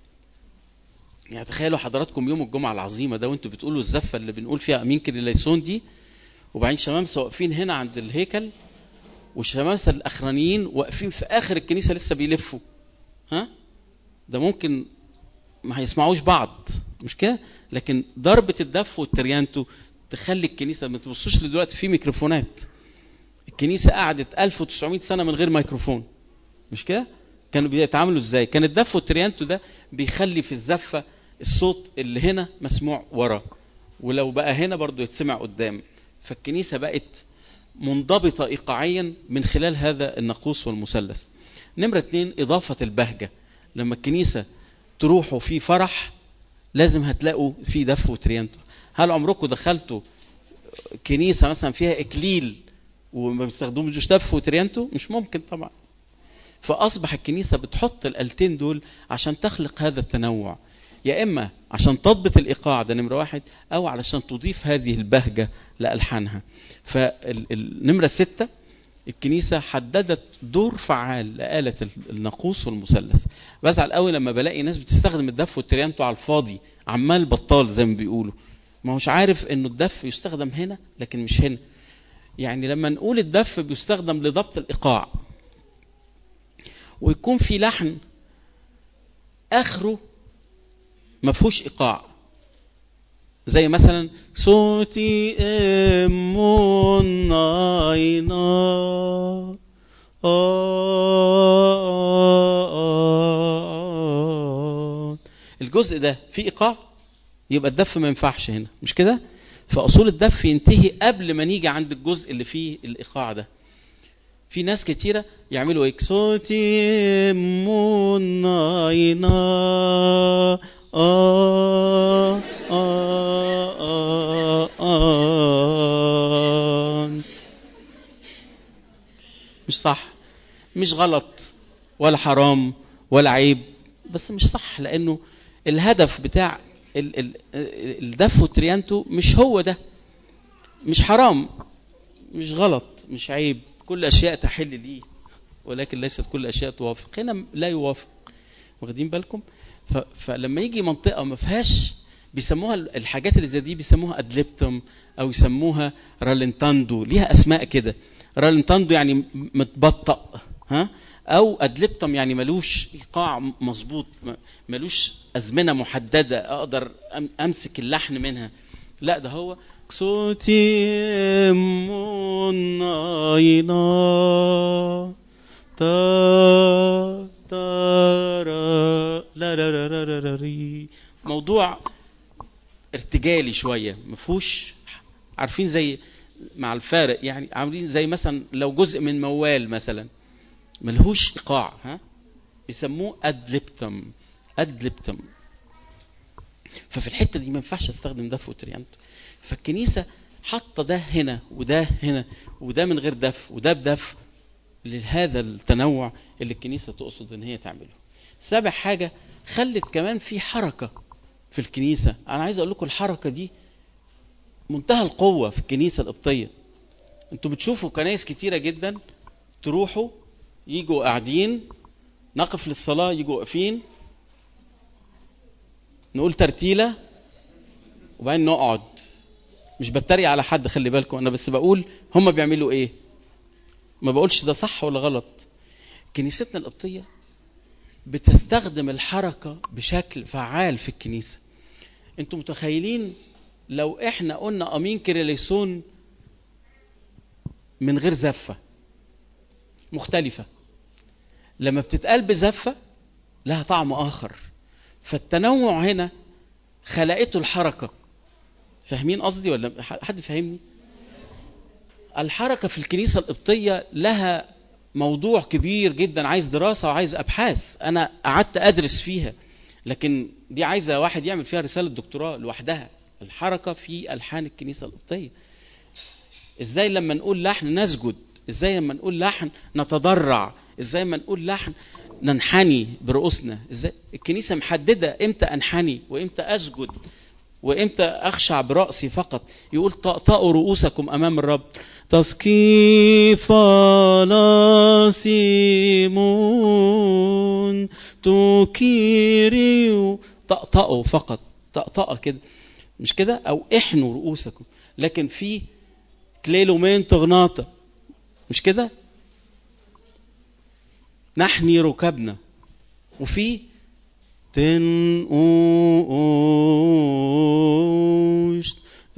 يعني تخيلوا حضراتكم يوم الجمعة العظيمة ده وانتوا بتقولوا الزفة اللي بنقول فيها أمين كريليسون دي وبعدين شمامسة واقفين هنا عند الهيكل والشمامسة الأخرانيين واقفين في آخر الكنيسة لسه بيلفوا ها ده ممكن ما هيسمعوش بعض مش كده لكن ضربة الدف والتريانتو تخلي الكنيسة ما تبصوش دلوقتي في ميكروفونات الكنيسة قعدت 1900 سنة من غير ميكروفون مش كده كانوا بيتعاملوا ازاي كان الدف والتريانتو ده بيخلي في الزفة الصوت اللي هنا مسموع ورا ولو بقى هنا برضو يتسمع قدام فالكنيسة بقت منضبطة إيقاعيا من خلال هذا الناقوس والمثلث نمرة اتنين إضافة البهجة لما الكنيسة تروحوا في فرح لازم هتلاقوا في دف وتريانتو هل عمركم دخلتوا كنيسة مثلا فيها إكليل وما بيستخدموش دف وتريانتو مش ممكن طبعا فأصبح الكنيسة بتحط الآلتين دول عشان تخلق هذا التنوع يا إما عشان تضبط الإيقاع ده نمرة واحد أو علشان تضيف هذه البهجة لألحانها فالنمرة ستة الكنيسة حددت دور فعال لآلة الناقوس والمثلث بزعل قوي لما بلاقي ناس بتستخدم الدف والتريانتو على الفاضي عمال بطال زي ما بيقولوا ما هوش عارف انه الدف يستخدم هنا لكن مش هنا يعني لما نقول الدف بيستخدم لضبط الإيقاع ويكون في لحن اخره ما فيهوش ايقاع زي مثلا صوتي ام ناينا الجزء ده فيه ايقاع يبقى الدف ما ينفعش هنا مش كده فاصول الدف ينتهي قبل ما نيجي عند الجزء اللي فيه الايقاع ده في ناس كتيرة يعملوا ايه صوتي مناينا آه آه آه آه مش صح مش غلط ولا حرام ولا عيب بس مش صح لانه الهدف بتاع ال ال الدف والتريانتو مش هو ده مش حرام مش غلط مش عيب كل اشياء تحل ليه ولكن ليست كل اشياء توافق هنا لا يوافق واخدين بالكم ف... فلما يجي منطقه ما فيهاش بيسموها الحاجات اللي زي دي بيسموها ادليبتم او يسموها رالنتاندو ليها اسماء كده رالنتاندو يعني متبطأ ها او ادليبتم يعني ملوش ايقاع مظبوط ملوش ازمنه محدده اقدر امسك اللحن منها لا ده هو صوتي مناينا تا تا لا لا لا لا لا لا موضوع ارتجالي شويه ما فيهوش عارفين زي مع الفارق يعني عاملين زي مثلا لو جزء من موال مثلا ملهوش ايقاع ها بيسموه ادليبتم ادليبتم ففي الحته دي ما ينفعش استخدم دف وتريانتو فالكنيسه حاطه ده هنا وده هنا وده من غير دف وده بدف لهذا التنوع اللي الكنيسه تقصد ان هي تعمله سابع حاجه خلت كمان في حركه في الكنيسه انا عايز اقول لكم الحركه دي منتهى القوه في الكنيسه القبطيه انتوا بتشوفوا كنايس كتيره جدا تروحوا يجوا قاعدين نقف للصلاه يجوا واقفين نقول ترتيله وبعدين نقعد مش بتريق على حد خلي بالكم انا بس بقول هم بيعملوا ايه ما بقولش ده صح ولا غلط كنيستنا القبطيه بتستخدم الحركه بشكل فعال في الكنيسه انتوا متخيلين لو احنا قلنا امين كريليسون من غير زفه مختلفه لما بتتقال بزفه لها طعم اخر فالتنوع هنا خلقته الحركه فاهمين قصدي ولا حد فاهمني الحركه في الكنيسه القبطيه لها موضوع كبير جدا عايز دراسه وعايز ابحاث انا قعدت ادرس فيها لكن دي عايزه واحد يعمل فيها رساله دكتوراه لوحدها الحركه في الحان الكنيسه القبطيه ازاي لما نقول لحن نسجد ازاي لما نقول لحن نتضرع ازاي لما نقول لحن ننحني برؤوسنا ازاي الكنيسه محدده امتى انحني وامتى اسجد وامتى اخشع براسي فقط يقول طأطأوا رؤوسكم امام الرب تسكيف سيمون تكيري طأطأوا فقط طأطأة كده مش كده او احنوا رؤوسكم لكن في كليلومين تغناطة مش كده نحني ركبنا وفي تنقوش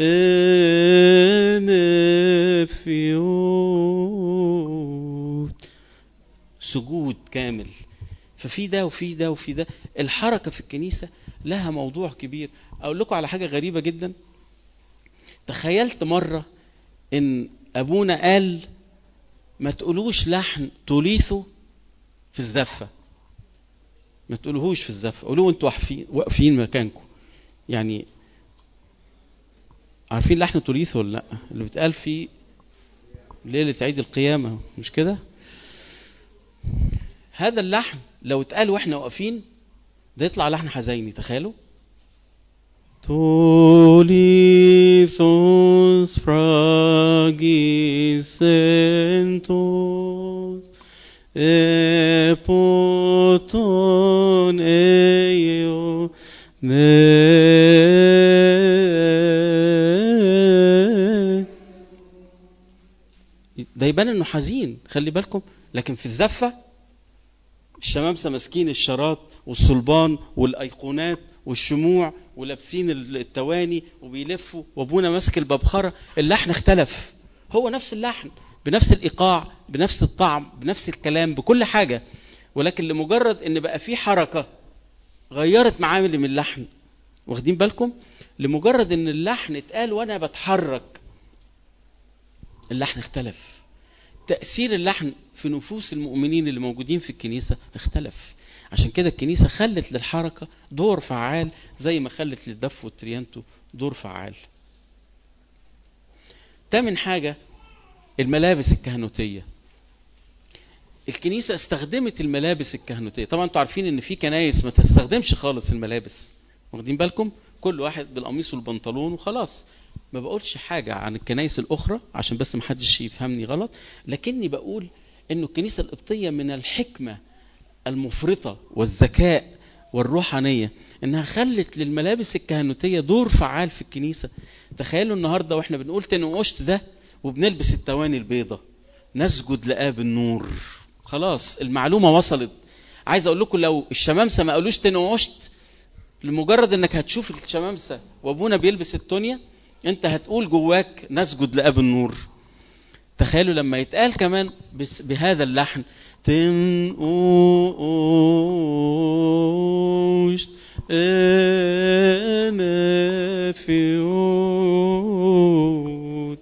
انفيوت سجود كامل ففي ده وفي ده وفي ده الحركة في الكنيسة لها موضوع كبير أقول لكم على حاجة غريبة جدا تخيلت مرة إن أبونا قال ما تقولوش لحن توليثه في الزفة ما تقولوهوش في الزفة قولوه انتوا واقفين واقفين مكانكم يعني عارفين لحن توليث ولا لا اللي بيتقال في ليلة عيد القيامة مش كده هذا اللحن لو اتقال واحنا واقفين ده يطلع لحن حزيني تخيلوا توليثوس فراجيسنتوس epoton eio ده يبان انه حزين خلي بالكم لكن في الزفه الشمامسه ماسكين الشراط والصلبان والايقونات والشموع ولابسين التواني وبيلفوا وابونا ماسك الببخره اللحن اختلف هو نفس اللحن بنفس الايقاع بنفس الطعم بنفس الكلام بكل حاجه ولكن لمجرد ان بقى في حركه غيرت معامل من اللحن واخدين بالكم لمجرد ان اللحن اتقال وانا بتحرك اللحن اختلف تاثير اللحن في نفوس المؤمنين اللي موجودين في الكنيسه اختلف عشان كده الكنيسه خلت للحركه دور فعال زي ما خلت للدف والتريانتو دور فعال تامن حاجه الملابس الكهنوتيه الكنيسه استخدمت الملابس الكهنوتيه طبعا انتوا عارفين ان في كنايس ما تستخدمش خالص الملابس واخدين بالكم كل واحد بالقميص والبنطلون وخلاص ما بقولش حاجه عن الكنايس الاخرى عشان بس ما حدش يفهمني غلط لكني بقول انه الكنيسه القبطيه من الحكمه المفرطه والذكاء والروحانيه انها خلت للملابس الكهنوتيه دور فعال في الكنيسه تخيلوا النهارده واحنا بنقول تنقشت ده وبنلبس التواني البيضة نسجد لآب النور خلاص المعلومة وصلت عايز اقول لكم لو الشمامسة ما قالوش تنقشت لمجرد انك هتشوف الشمامسة وابونا بيلبس التونيا انت هتقول جواك نسجد لآب النور تخيلوا لما يتقال كمان بهذا اللحن تنقوش انا فيوت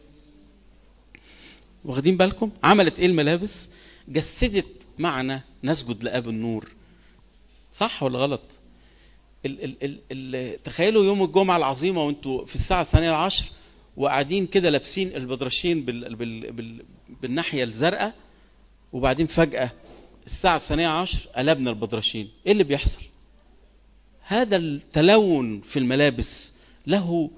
واخدين بالكم عملت ايه الملابس جسدت معنى نسجد لاب النور صح ولا غلط ال ال ال ال تخيلوا يوم الجمعه العظيمه وانتوا في الساعه الثانيه العشر وقاعدين كده لابسين البدرشين بال بال بال بالناحيه الزرقاء وبعدين فجاه الساعه الثانيه عشر قلبنا البدرشين ايه اللي بيحصل هذا التلون في الملابس له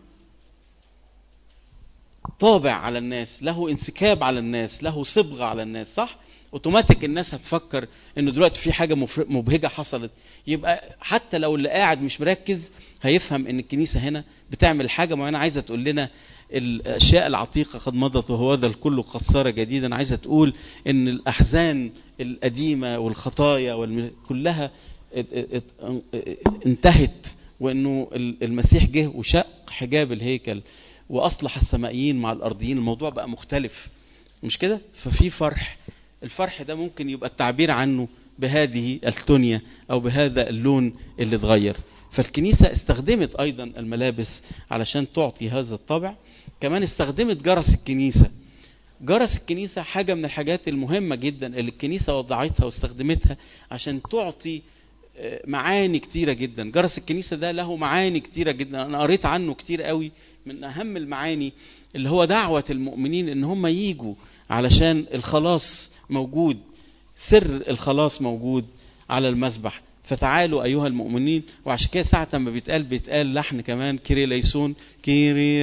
طابع على الناس له انسكاب على الناس له صبغه على الناس صح اوتوماتيك الناس هتفكر انه دلوقتي في حاجه مفر- مبهجه حصلت يبقى حتى لو اللي قاعد مش مركز هيفهم ان الكنيسه هنا بتعمل حاجه معينه عايزه تقول لنا الاشياء العتيقه قد مضت وهو ذا الكل قد صار جديدا عايزه تقول ان الاحزان القديمه والخطايا والم... كلها ات- ات- ات- انتهت وانه ال- المسيح جه وشق حجاب الهيكل واصلح السمائيين مع الارضيين الموضوع بقى مختلف مش كده ففي فرح الفرح ده ممكن يبقى التعبير عنه بهذه التونية او بهذا اللون اللي اتغير فالكنيسة استخدمت ايضا الملابس علشان تعطي هذا الطابع كمان استخدمت جرس الكنيسة جرس الكنيسة حاجة من الحاجات المهمة جدا اللي الكنيسة وضعتها واستخدمتها عشان تعطي آه، معاني كتيرة جدا جرس الكنيسة ده له معاني كتيرة جدا أنا قريت عنه كتير قوي من أهم المعاني اللي هو دعوة المؤمنين إن هم ييجوا علشان الخلاص موجود سر الخلاص موجود على المسبح فتعالوا أيها المؤمنين وعشان كده ساعة ما بيتقال بيتقال لحن كمان كيري ليسون كيري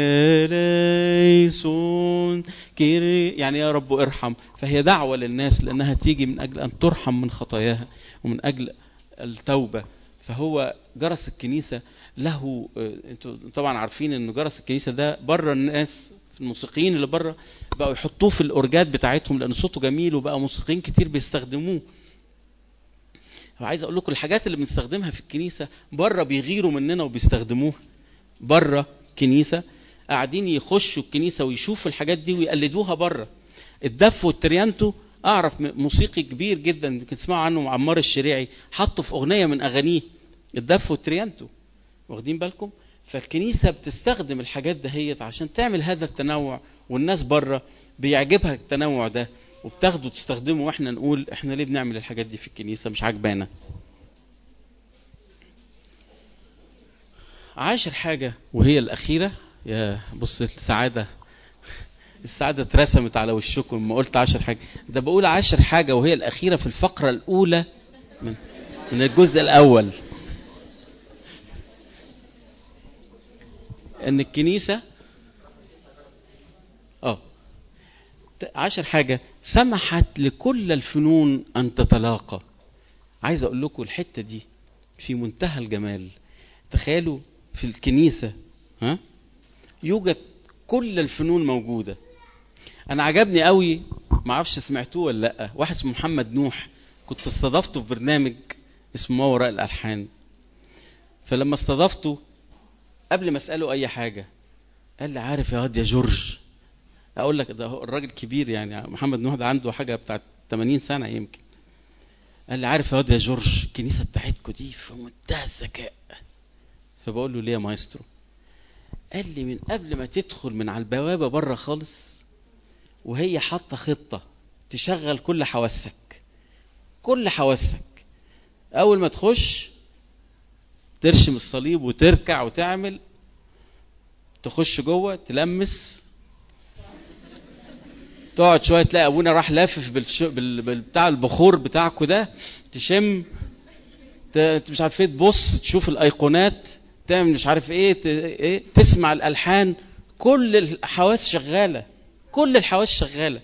ليسون كيري يعني يا رب ارحم فهي دعوة للناس لأنها تيجي من أجل أن ترحم من خطاياها ومن أجل التوبة فهو جرس الكنيسة له آه، انتوا طبعا عارفين ان جرس الكنيسة ده بره الناس الموسيقيين اللي بره بقوا يحطوه في الاورجات بتاعتهم لان صوته جميل وبقى موسيقيين كتير بيستخدموه وعايز اقول لكم الحاجات اللي بنستخدمها في الكنيسه بره بيغيروا مننا وبيستخدموها بره كنيسه قاعدين يخشوا الكنيسه ويشوفوا الحاجات دي ويقلدوها بره الدف والتريانتو اعرف م- موسيقي كبير جدا يمكن تسمعوا عنه عمار الشريعي حطه في اغنيه من اغانيه الدف والتريانتو واخدين بالكم فالكنيسه بتستخدم الحاجات دهيت عشان تعمل هذا التنوع والناس بره بيعجبها التنوع ده وبتاخده تستخدمه واحنا نقول احنا ليه بنعمل الحاجات دي في الكنيسه مش عاجبانا عاشر حاجه وهي الاخيره يا بص السعاده السعاده اترسمت على وشكم لما قلت عشر حاجه ده بقول عشر حاجه وهي الاخيره في الفقره الاولى من من الجزء الاول ان الكنيسه اه ت- عشر حاجه سمحت لكل الفنون ان تتلاقى عايز اقول لكم الحته دي في منتهى الجمال تخيلوا في الكنيسه ها يوجد كل الفنون موجوده انا عجبني قوي ما اعرفش سمعتوه ولا لا واحد اسمه محمد نوح كنت استضفته في برنامج اسمه ما وراء الالحان فلما استضفته قبل ما اساله اي حاجه قال لي عارف يا واد يا جورج اقول لك ده هو الراجل كبير يعني محمد نوح ده عنده حاجه بتاعت 80 سنه يمكن قال لي عارف يا واد يا جورج الكنيسه بتاعتكم دي في منتهى الذكاء فبقول له ليه يا مايسترو قال لي من قبل ما تدخل من على البوابه بره خالص وهي حاطه خطه تشغل كل حواسك كل حواسك اول ما تخش ترشم الصليب وتركع وتعمل تخش جوه تلمس تقعد شويه تلاقي ابونا راح لافف بالش... بال... بتاع البخور بتاعكو ده تشم ت... مش عارف ايه تبص تشوف الايقونات تعمل مش عارف ايه ت... ايه تسمع الالحان كل الحواس شغاله كل الحواس شغاله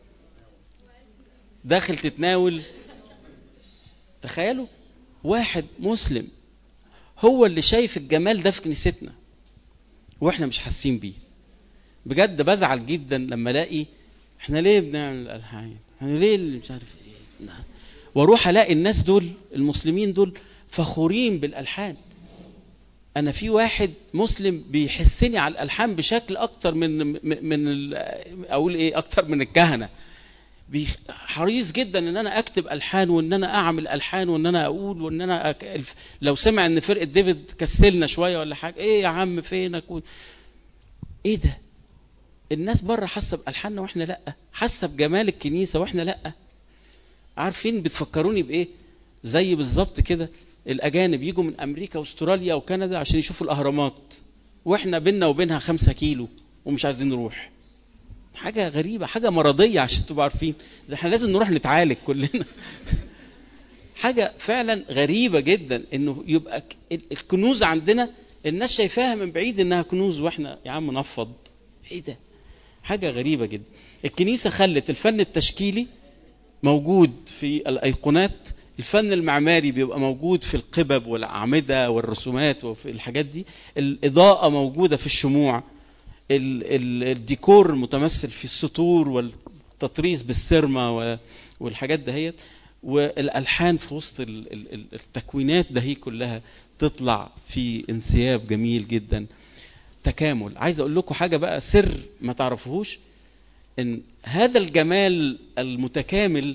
داخل تتناول تخيلوا واحد مسلم هو اللي شايف الجمال ده في كنيستنا واحنا مش حاسين بيه بجد بزعل جدا لما الاقي احنا ليه بنعمل الالحان احنا ليه اللي مش عارف ايه نعم. واروح الاقي الناس دول المسلمين دول فخورين بالالحان انا في واحد مسلم بيحسني على الالحان بشكل اكتر من من, من ال- اقول ايه اكتر من الكهنه بيخ- حريص جدا ان انا اكتب الحان وان انا اعمل الحان وان انا اقول وان انا أك... الف- لو سمع ان فرقه ديفيد كسلنا شويه ولا حاجه ايه يا عم فينك و... ايه ده الناس بره حاسه بالحاننا واحنا لا حاسه بجمال الكنيسه واحنا لا عارفين بتفكروني بايه زي بالظبط كده الاجانب يجوا من امريكا واستراليا وكندا عشان يشوفوا الاهرامات واحنا بينا وبينها خمسة كيلو ومش عايزين نروح حاجه غريبه حاجه مرضيه عشان تبقوا عارفين ده احنا لازم نروح نتعالج كلنا حاجه فعلا غريبه جدا انه يبقى ك- ال- الكنوز عندنا الناس شايفاها من بعيد انها كنوز واحنا يا عم نفض ايه ده حاجه غريبه جدا الكنيسه خلت الفن التشكيلي موجود في الايقونات الفن المعماري بيبقى موجود في القبب والاعمده والرسومات وفي الحاجات دي الاضاءه موجوده في الشموع ال- ال- الديكور متمثل في السطور والتطريز بالسرمه و- والحاجات دهيت والالحان في وسط ال- ال- ال- التكوينات ده هي كلها تطلع في انسياب جميل جدا تكامل عايز اقول لكم حاجه بقى سر ما تعرفوهوش ان هذا الجمال المتكامل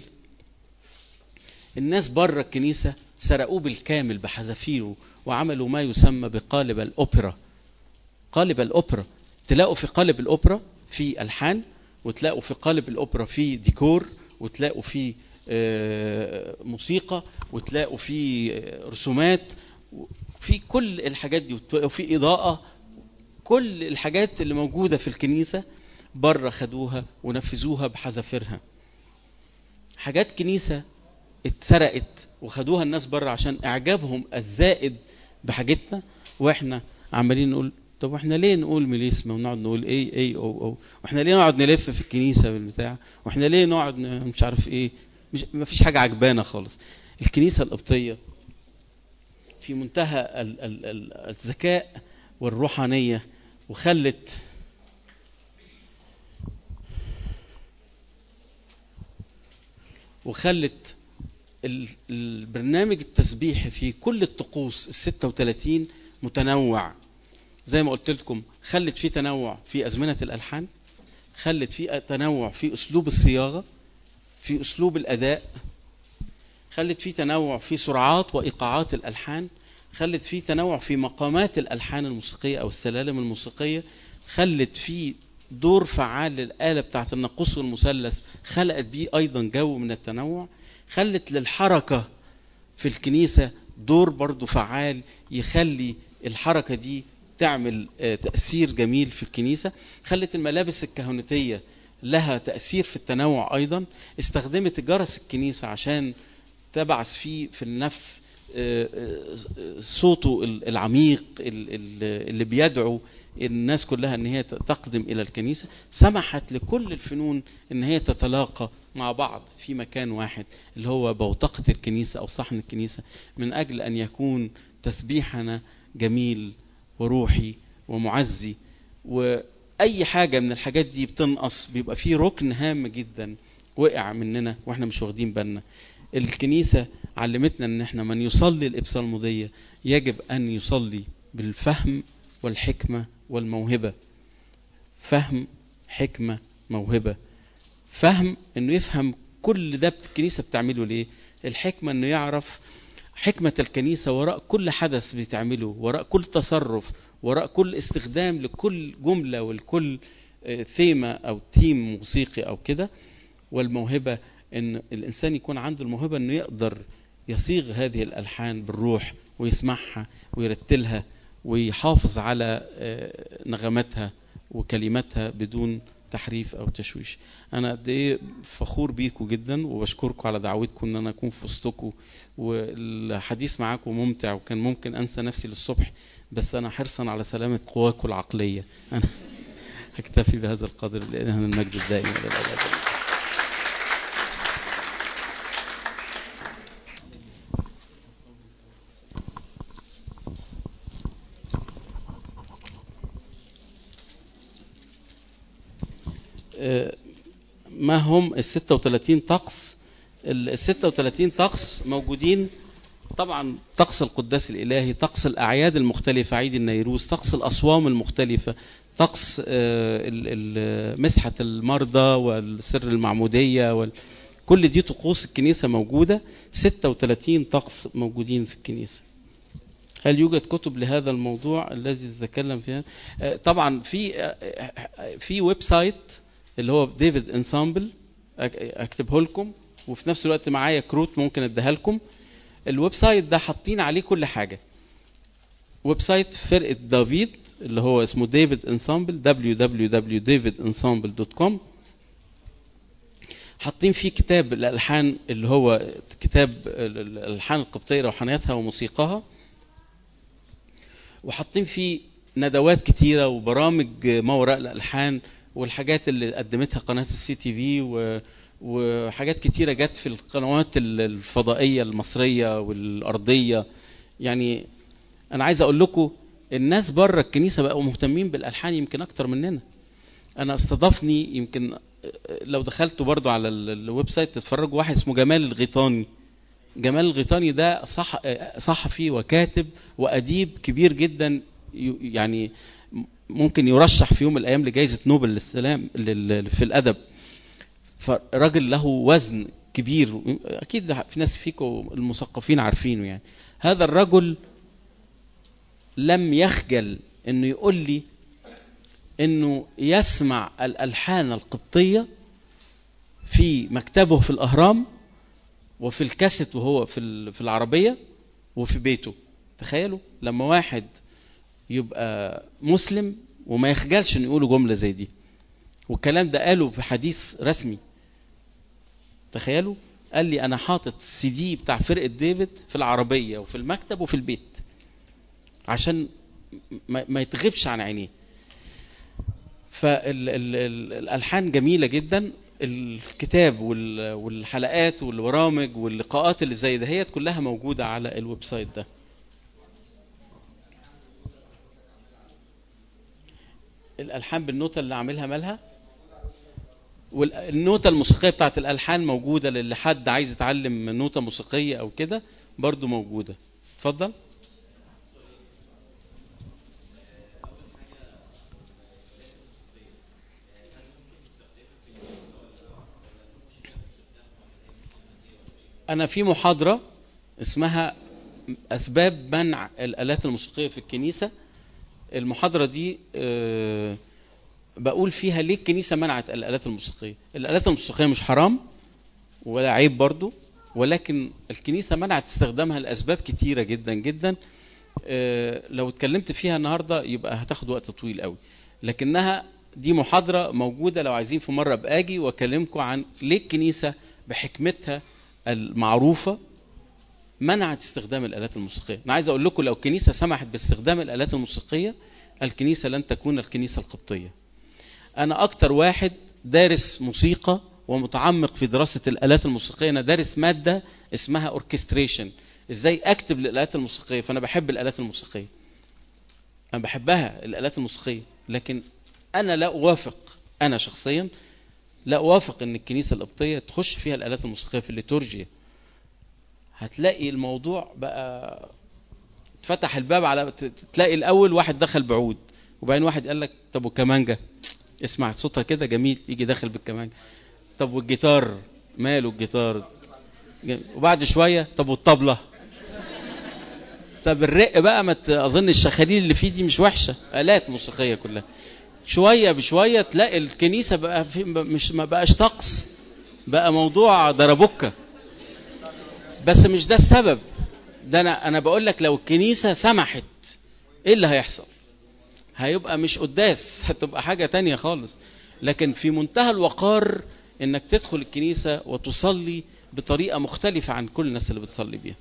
الناس بره الكنيسه سرقوه بالكامل بحذافيره وعملوا ما يسمى بقالب الاوبرا قالب الاوبرا تلاقوا في قالب الاوبرا في الحان وتلاقوا في قالب الاوبرا في ديكور وتلاقوا في آه، موسيقى وتلاقوا في آه، رسومات في كل الحاجات دي وفي اضاءه كل الحاجات اللي موجوده في الكنيسه بره خدوها ونفذوها بحذافيرها حاجات كنيسه اتسرقت وخدوها الناس بره عشان اعجابهم الزائد بحاجتنا واحنا عمالين نقول طب واحنا ليه نقول ميليسما ونقعد نقول ايه ايه او او واحنا ليه نقعد نلف في الكنيسه بالبتاع واحنا ليه نقعد ن- مش عارف ايه مش ما فيش حاجه عجبانا خالص الكنيسه القبطيه في منتهى ال ال ال الذكاء والروحانيه وخلت وخلت ال- البرنامج التسبيحي في كل الطقوس ال 36 متنوع زي ما قلت لكم خلت في تنوع في أزمنة الألحان خلت في تنوع في أسلوب الصياغة في أسلوب الأداء خلت في تنوع في سرعات وإيقاعات الألحان خلت في تنوع في مقامات الألحان الموسيقية أو السلالم الموسيقية خلت في دور فعال للآلة بتاعت الناقوس والمثلث خلقت بيه أيضا جو من التنوع خلت للحركة في الكنيسة دور برضو فعال يخلي الحركة دي تعمل آه، تأثير جميل في الكنيسة خلت الملابس الكهنوتية لها تأثير في التنوع أيضا استخدمت جرس الكنيسة عشان تبعث فيه في النفس آه، آه، صوته ال- العميق ال- ال- اللي بيدعو الناس كلها ان هي تقدم الى الكنيسه سمحت لكل الفنون ان هي تتلاقى مع بعض في مكان واحد اللي هو بوتقه الكنيسه او صحن الكنيسه من اجل ان يكون تسبيحنا جميل وروحي ومعزي واي حاجه من الحاجات دي بتنقص بيبقى في ركن هام جدا وقع مننا واحنا مش واخدين بالنا الكنيسه علمتنا ان احنا من يصلي الابصالموديه يجب ان يصلي بالفهم والحكمه والموهبه فهم حكمه موهبه فهم انه يفهم كل ده الكنيسه بتعمله ليه الحكمه انه يعرف حكمه الكنيسه وراء كل حدث بتعمله وراء كل تصرف وراء كل استخدام لكل جمله ولكل آه، ثيمه او تيم موسيقي او كده والموهبه ان الانسان يكون عنده الموهبه انه يقدر يصيغ هذه الالحان بالروح ويسمعها ويرتلها ويحافظ على آه، نغماتها وكلماتها بدون تحريف او تشويش انا قد ايه فخور بيكم جدا وبشكركم على دعوتكم ان انا اكون في وسطكم والحديث معاكم ممتع وكان ممكن انسى نفسي للصبح بس انا حرصا على سلامه قواكم العقليه انا هكتفي بهذا القدر لان المجد الدائم الى الابد آه، ما هم ال 36 طقس ال 36 طقس موجودين طبعا طقس القداس الالهي طقس الاعياد المختلفه عيد النيروز طقس الاصوام المختلفه طقس آه، ال- ال- مسحه المرضى والسر المعموديه وال... كل دي طقوس الكنيسه موجوده 36 طقس موجودين في الكنيسه هل يوجد كتب لهذا الموضوع الذي تتكلم فيها آه، طبعا في آه، آه، في ويب سايت اللي هو ديفيد انسامبل اكتبه لكم وفي نفس الوقت معايا كروت ممكن اديها لكم الويب سايت ده حاطين عليه كل حاجه ويب سايت فرقه دافيد اللي هو اسمه ديفيد انسامبل www.davidensemble.com حاطين فيه كتاب الالحان اللي هو كتاب ال- الالحان القبطيه روحانياتها وموسيقاها وحاطين فيه ندوات كتيره وبرامج ما وراء الالحان والحاجات اللي قدمتها قناه السي تي في و وحاجات كتيره جت في القنوات ال- الفضائيه المصريه والارضيه يعني انا عايز اقول لكم الناس بره الكنيسه بقوا مهتمين بالالحان يمكن اكتر مننا انا استضافني يمكن لو دخلتوا برضو على ال- الويب سايت تتفرجوا واحد اسمه جمال الغيطاني جمال الغيطاني ده صح صحفي وكاتب واديب كبير جدا ي- يعني ممكن يرشح في يوم من الايام لجائزه نوبل للسلام لل- في الادب فراجل له وزن كبير اكيد في ناس فيكم المثقفين عارفينه يعني هذا الرجل لم يخجل انه يقول لي انه يسمع الالحان القبطيه في مكتبه في الاهرام وفي الكاسيت وهو في ال- في العربيه وفي بيته تخيلوا لما واحد يبقى مسلم وما يخجلش انه يقولوا جمله زي دي والكلام ده قاله في حديث رسمي تخيلوا قال لي انا حاطط سي دي بتاع فرقه ديفيد في العربيه وفي المكتب وفي البيت عشان ما, ما يتغيبش عن عينيه فالالحان جميله جدا الكتاب وال- والحلقات والبرامج واللقاءات اللي زي دهيت كلها موجوده على الويب سايت ده الالحان بالنوتة اللي عاملها مالها والنوتة الموسيقية بتاعت الألحان موجودة للي حد عايز يتعلم نوتة موسيقية أو كده برضو موجودة اتفضل أنا في محاضرة اسمها أسباب منع الآلات الموسيقية في الكنيسة المحاضرة دي آه، بقول فيها ليه الكنيسة منعت الآلات الموسيقية الآلات الموسيقية مش حرام ولا عيب برضو ولكن الكنيسة منعت استخدامها لأسباب كتيرة جدا جدا آه، لو اتكلمت فيها النهاردة يبقى هتاخد وقت طويل قوي لكنها دي محاضرة موجودة لو عايزين في مرة بأجي وأكلمكم عن ليه الكنيسة بحكمتها المعروفة منعت استخدام الآلات الموسيقية أنا عايز أقول لكم لو الكنيسة سمحت باستخدام الآلات الموسيقية الكنيسة لن تكون الكنيسة القبطية أنا أكتر واحد دارس موسيقى ومتعمق في دراسة الآلات الموسيقية أنا دارس مادة اسمها أوركستريشن إزاي أكتب للآلات الموسيقية فأنا بحب الآلات الموسيقية أنا بحبها الآلات الموسيقية لكن أنا لا أوافق أنا شخصيا لا أوافق أن الكنيسة القبطية تخش فيها الآلات الموسيقية في الليتورجيا هتلاقي الموضوع بقى اتفتح الباب على ت- تلاقي الاول واحد دخل بعود وبعدين واحد قال لك طب والكمانجه اسمع صوتها كده جميل يجي داخل بالكمانجه طب والجيتار ماله الجيتار جم- وبعد شويه طب والطبله طب الرق بقى ما ت- اظن الشخاليل اللي فيه دي مش وحشه الات موسيقيه كلها شويه بشويه تلاقي الكنيسه بقى في مش ما بقاش طقس بقى موضوع دربكه بس مش ده السبب ده انا انا بقول لك لو الكنيسه سمحت ايه اللي هيحصل هيبقى مش قداس هتبقى حاجه تانية خالص لكن في منتهى الوقار انك تدخل الكنيسه وتصلي بطريقه مختلفه عن كل الناس اللي بتصلي بيها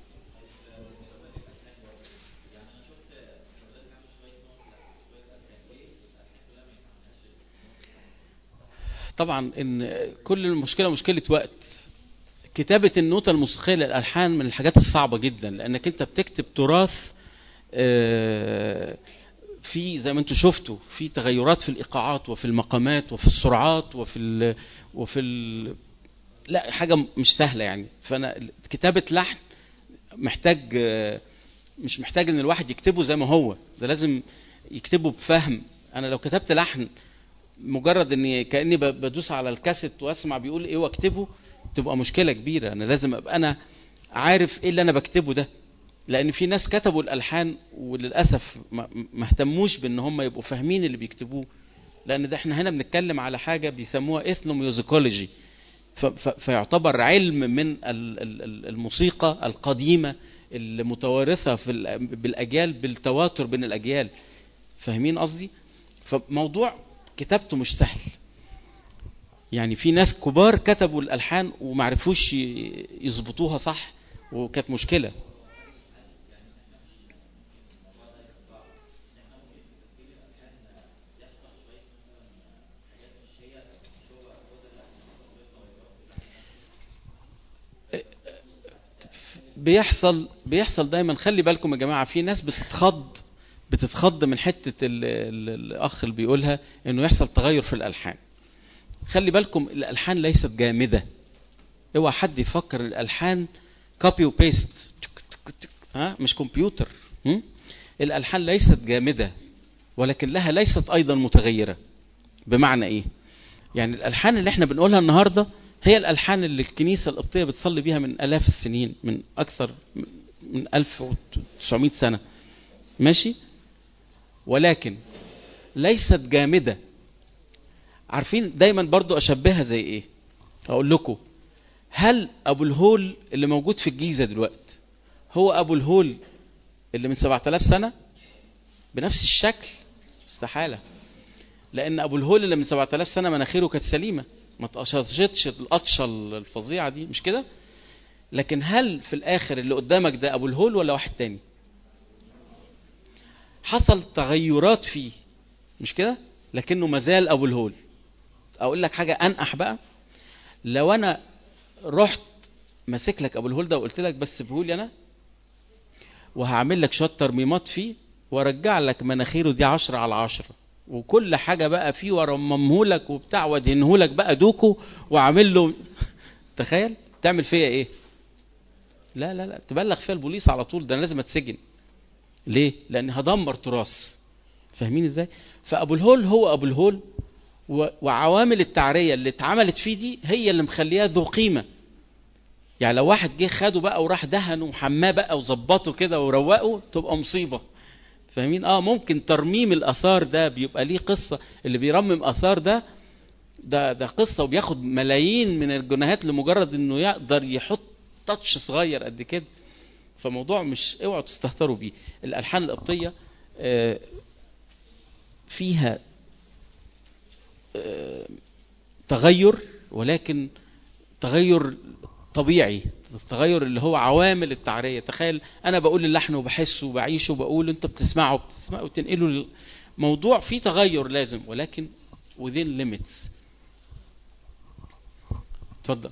طبعا ان كل المشكله مشكله وقت كتابة النوتة الموسيقية للألحان من الحاجات الصعبة جدا لأنك أنت بتكتب تراث آه، في زي ما أنتم شفتوا في تغيرات في الإيقاعات وفي المقامات وفي السرعات وفي ال وفي ال لا حاجة مش سهلة يعني فأنا كتابة لحن محتاج آه، مش محتاج إن الواحد يكتبه زي ما هو ده لازم يكتبه بفهم أنا لو كتبت لحن مجرد اني كاني ب- بدوس على الكاسيت واسمع بيقول ايه واكتبه تبقى مشكله كبيره انا لازم ابقى انا عارف ايه اللي انا بكتبه ده لان في ناس كتبوا الالحان وللاسف ما ما اهتموش بان هم يبقوا فاهمين اللي بيكتبوه لان ده احنا هنا بنتكلم على حاجه بيسموها اثنوميوزيكولوجي ف- ف- فيعتبر علم من ال- ال- ال- الموسيقى القديمه المتوارثه في ال- بالاجيال بالتواتر بين الاجيال فاهمين قصدي فموضوع كتابته مش سهل يعني في ناس كبار كتبوا الالحان وما عرفوش ي- يظبطوها صح وكانت مشكله بيحصل بيحصل دايما خلي بالكم يا جماعه في ناس بتتخض بتتخض من حته ال ال الاخ اللي بيقولها انه يحصل تغير في الالحان خلي بالكم الالحان ليست جامده اوعى حد يفكر إن الالحان كوبي وبيست ها مش كمبيوتر هم؟ الالحان ليست جامده ولكن لها ليست ايضا متغيره بمعنى ايه يعني الالحان اللي احنا بنقولها النهارده هي الالحان اللي الكنيسه القبطيه بتصلي بيها من الاف السنين من اكثر من 1900 سنه ماشي ولكن ليست جامده عارفين دايما برضو اشبهها زي ايه اقول لكم هل ابو الهول اللي موجود في الجيزه دلوقتي هو ابو الهول اللي من 7000 سنه بنفس الشكل استحاله لان ابو الهول اللي من 7000 سنه مناخيره كانت سليمه ما تقشطش القطشه الفظيعه دي مش كده لكن هل في الاخر اللي قدامك ده ابو الهول ولا واحد تاني حصل تغيرات فيه مش كده لكنه مازال ابو الهول اقول لك حاجه انقح بقى لو انا رحت ماسك لك ابو الهول ده وقلت لك بس بهولي انا وهعمل لك شويه ترميمات فيه وارجع لك مناخيره دي عشرة على عشرة وكل حاجة بقى فيه وارممه لك وبتاع وادهنه لك بقى دوكو واعمل له تخيل تعمل فيا ايه لا لا لا تبلغ فيها البوليس على طول ده انا لازم اتسجن ليه لان هدمر تراث فاهمين ازاي فابو الهول هو ابو الهول و- وعوامل التعريه اللي اتعملت فيه دي هي اللي مخليها ذو قيمه يعني لو واحد جه خده بقى وراح دهنه وحماه بقى وظبطه كده وروقه تبقى مصيبه فاهمين اه ممكن ترميم الاثار ده بيبقى ليه قصه اللي بيرمم اثار ده ده ده قصه وبياخد ملايين من الجنيهات لمجرد انه يقدر يحط تاتش صغير قد كده فموضوع مش اوعوا تستهتروا بيه الالحان القبطيه آه، فيها آه، تغير ولكن تغير طبيعي التغير اللي هو عوامل التعريه تخيل انا بقول اللحن وبحسه وبعيشه وبقول انت بتسمعه بتسمعه وتنقله لل- موضوع فيه تغير لازم ولكن within limits اتفضل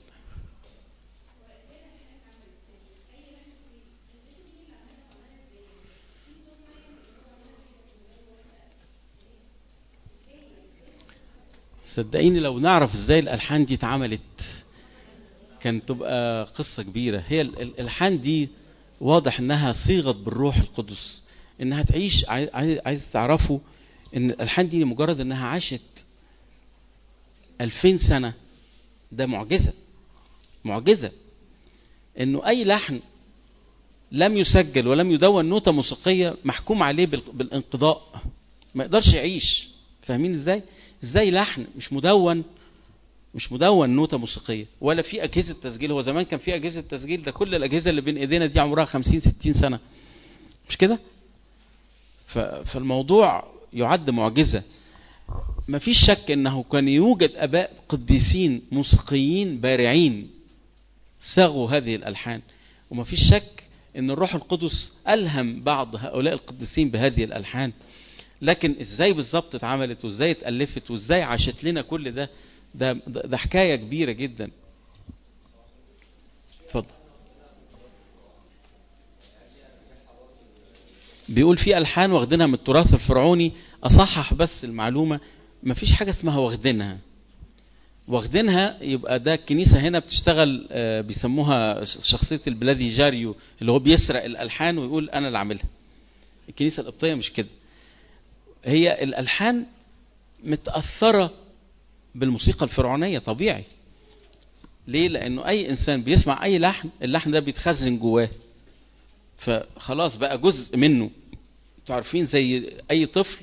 صدقيني لو نعرف ازاي الالحان دي اتعملت كان تبقى قصه كبيره هي ال- ال- الالحان دي واضح انها صيغت بالروح القدس انها تعيش عاي- عاي- عايز تعرفوا ان الالحان دي مجرد انها عاشت ألفين سنه ده معجزه معجزه انه اي لحن لم يسجل ولم يدون نوتة موسيقية محكوم عليه بال- بالانقضاء ما يقدرش يعيش فاهمين ازاي ازاي لحن مش مدون مش مدون نوتة موسيقية ولا في أجهزة تسجيل هو زمان كان في أجهزة تسجيل ده كل الأجهزة اللي بين إيدينا دي عمرها 50 60 سنة مش كده ف- فالموضوع يعد معجزة ما فيش شك انه كان يوجد اباء قديسين موسيقيين بارعين صاغوا هذه الالحان وما فيش شك ان الروح القدس الهم بعض هؤلاء القديسين بهذه الالحان لكن ازاي بالظبط اتعملت وازاي اتالفت وازاي عاشت لنا كل ده ده ده ده حكايه كبيره جدا اتفضل بيقول في الحان واخدينها من التراث الفرعوني اصحح بس المعلومه ما فيش حاجه اسمها واخدينها واخدينها يبقى ده الكنيسه هنا بتشتغل آه، بيسموها ش- شخصيه البلادي جاريو اللي هو بيسرق الالحان ويقول انا اللي عاملها الكنيسه القبطيه مش كده هي الالحان متاثره بالموسيقى الفرعونيه طبيعي ليه لانه اي انسان بيسمع اي لحن اللحن ده بيتخزن جواه فخلاص بقى جزء منه انتوا عارفين زي اي طفل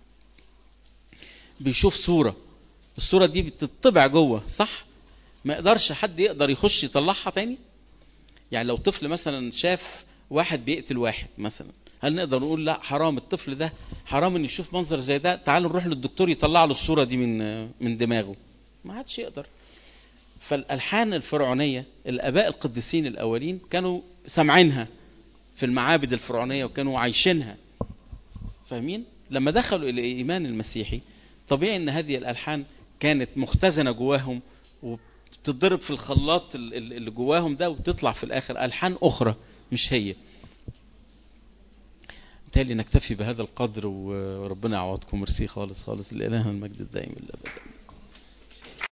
بيشوف صوره الصوره دي بتطبع جوه صح ما يقدرش حد يقدر يخش يطلعها تاني يعني لو طفل مثلا شاف واحد بيقتل واحد مثلا هل نقدر نقول لا حرام الطفل ده حرام ان يشوف منظر زي ده تعالوا نروح للدكتور يطلع له الصوره دي من من دماغه ما عادش يقدر فالالحان الفرعونيه الاباء القديسين الاولين كانوا سامعينها في المعابد الفرعونيه وكانوا عايشينها فاهمين لما دخلوا الى الايمان المسيحي طبيعي ان هذه الالحان كانت مختزنه جواهم وبتضرب في الخلاط ال- ال- اللي جواهم ده وتطلع في الاخر الحان اخرى مش هي بالتالي نكتفي بهذا القدر وربنا يعوضكم ميرسي خالص خالص لإلهنا المجد الدائم الابد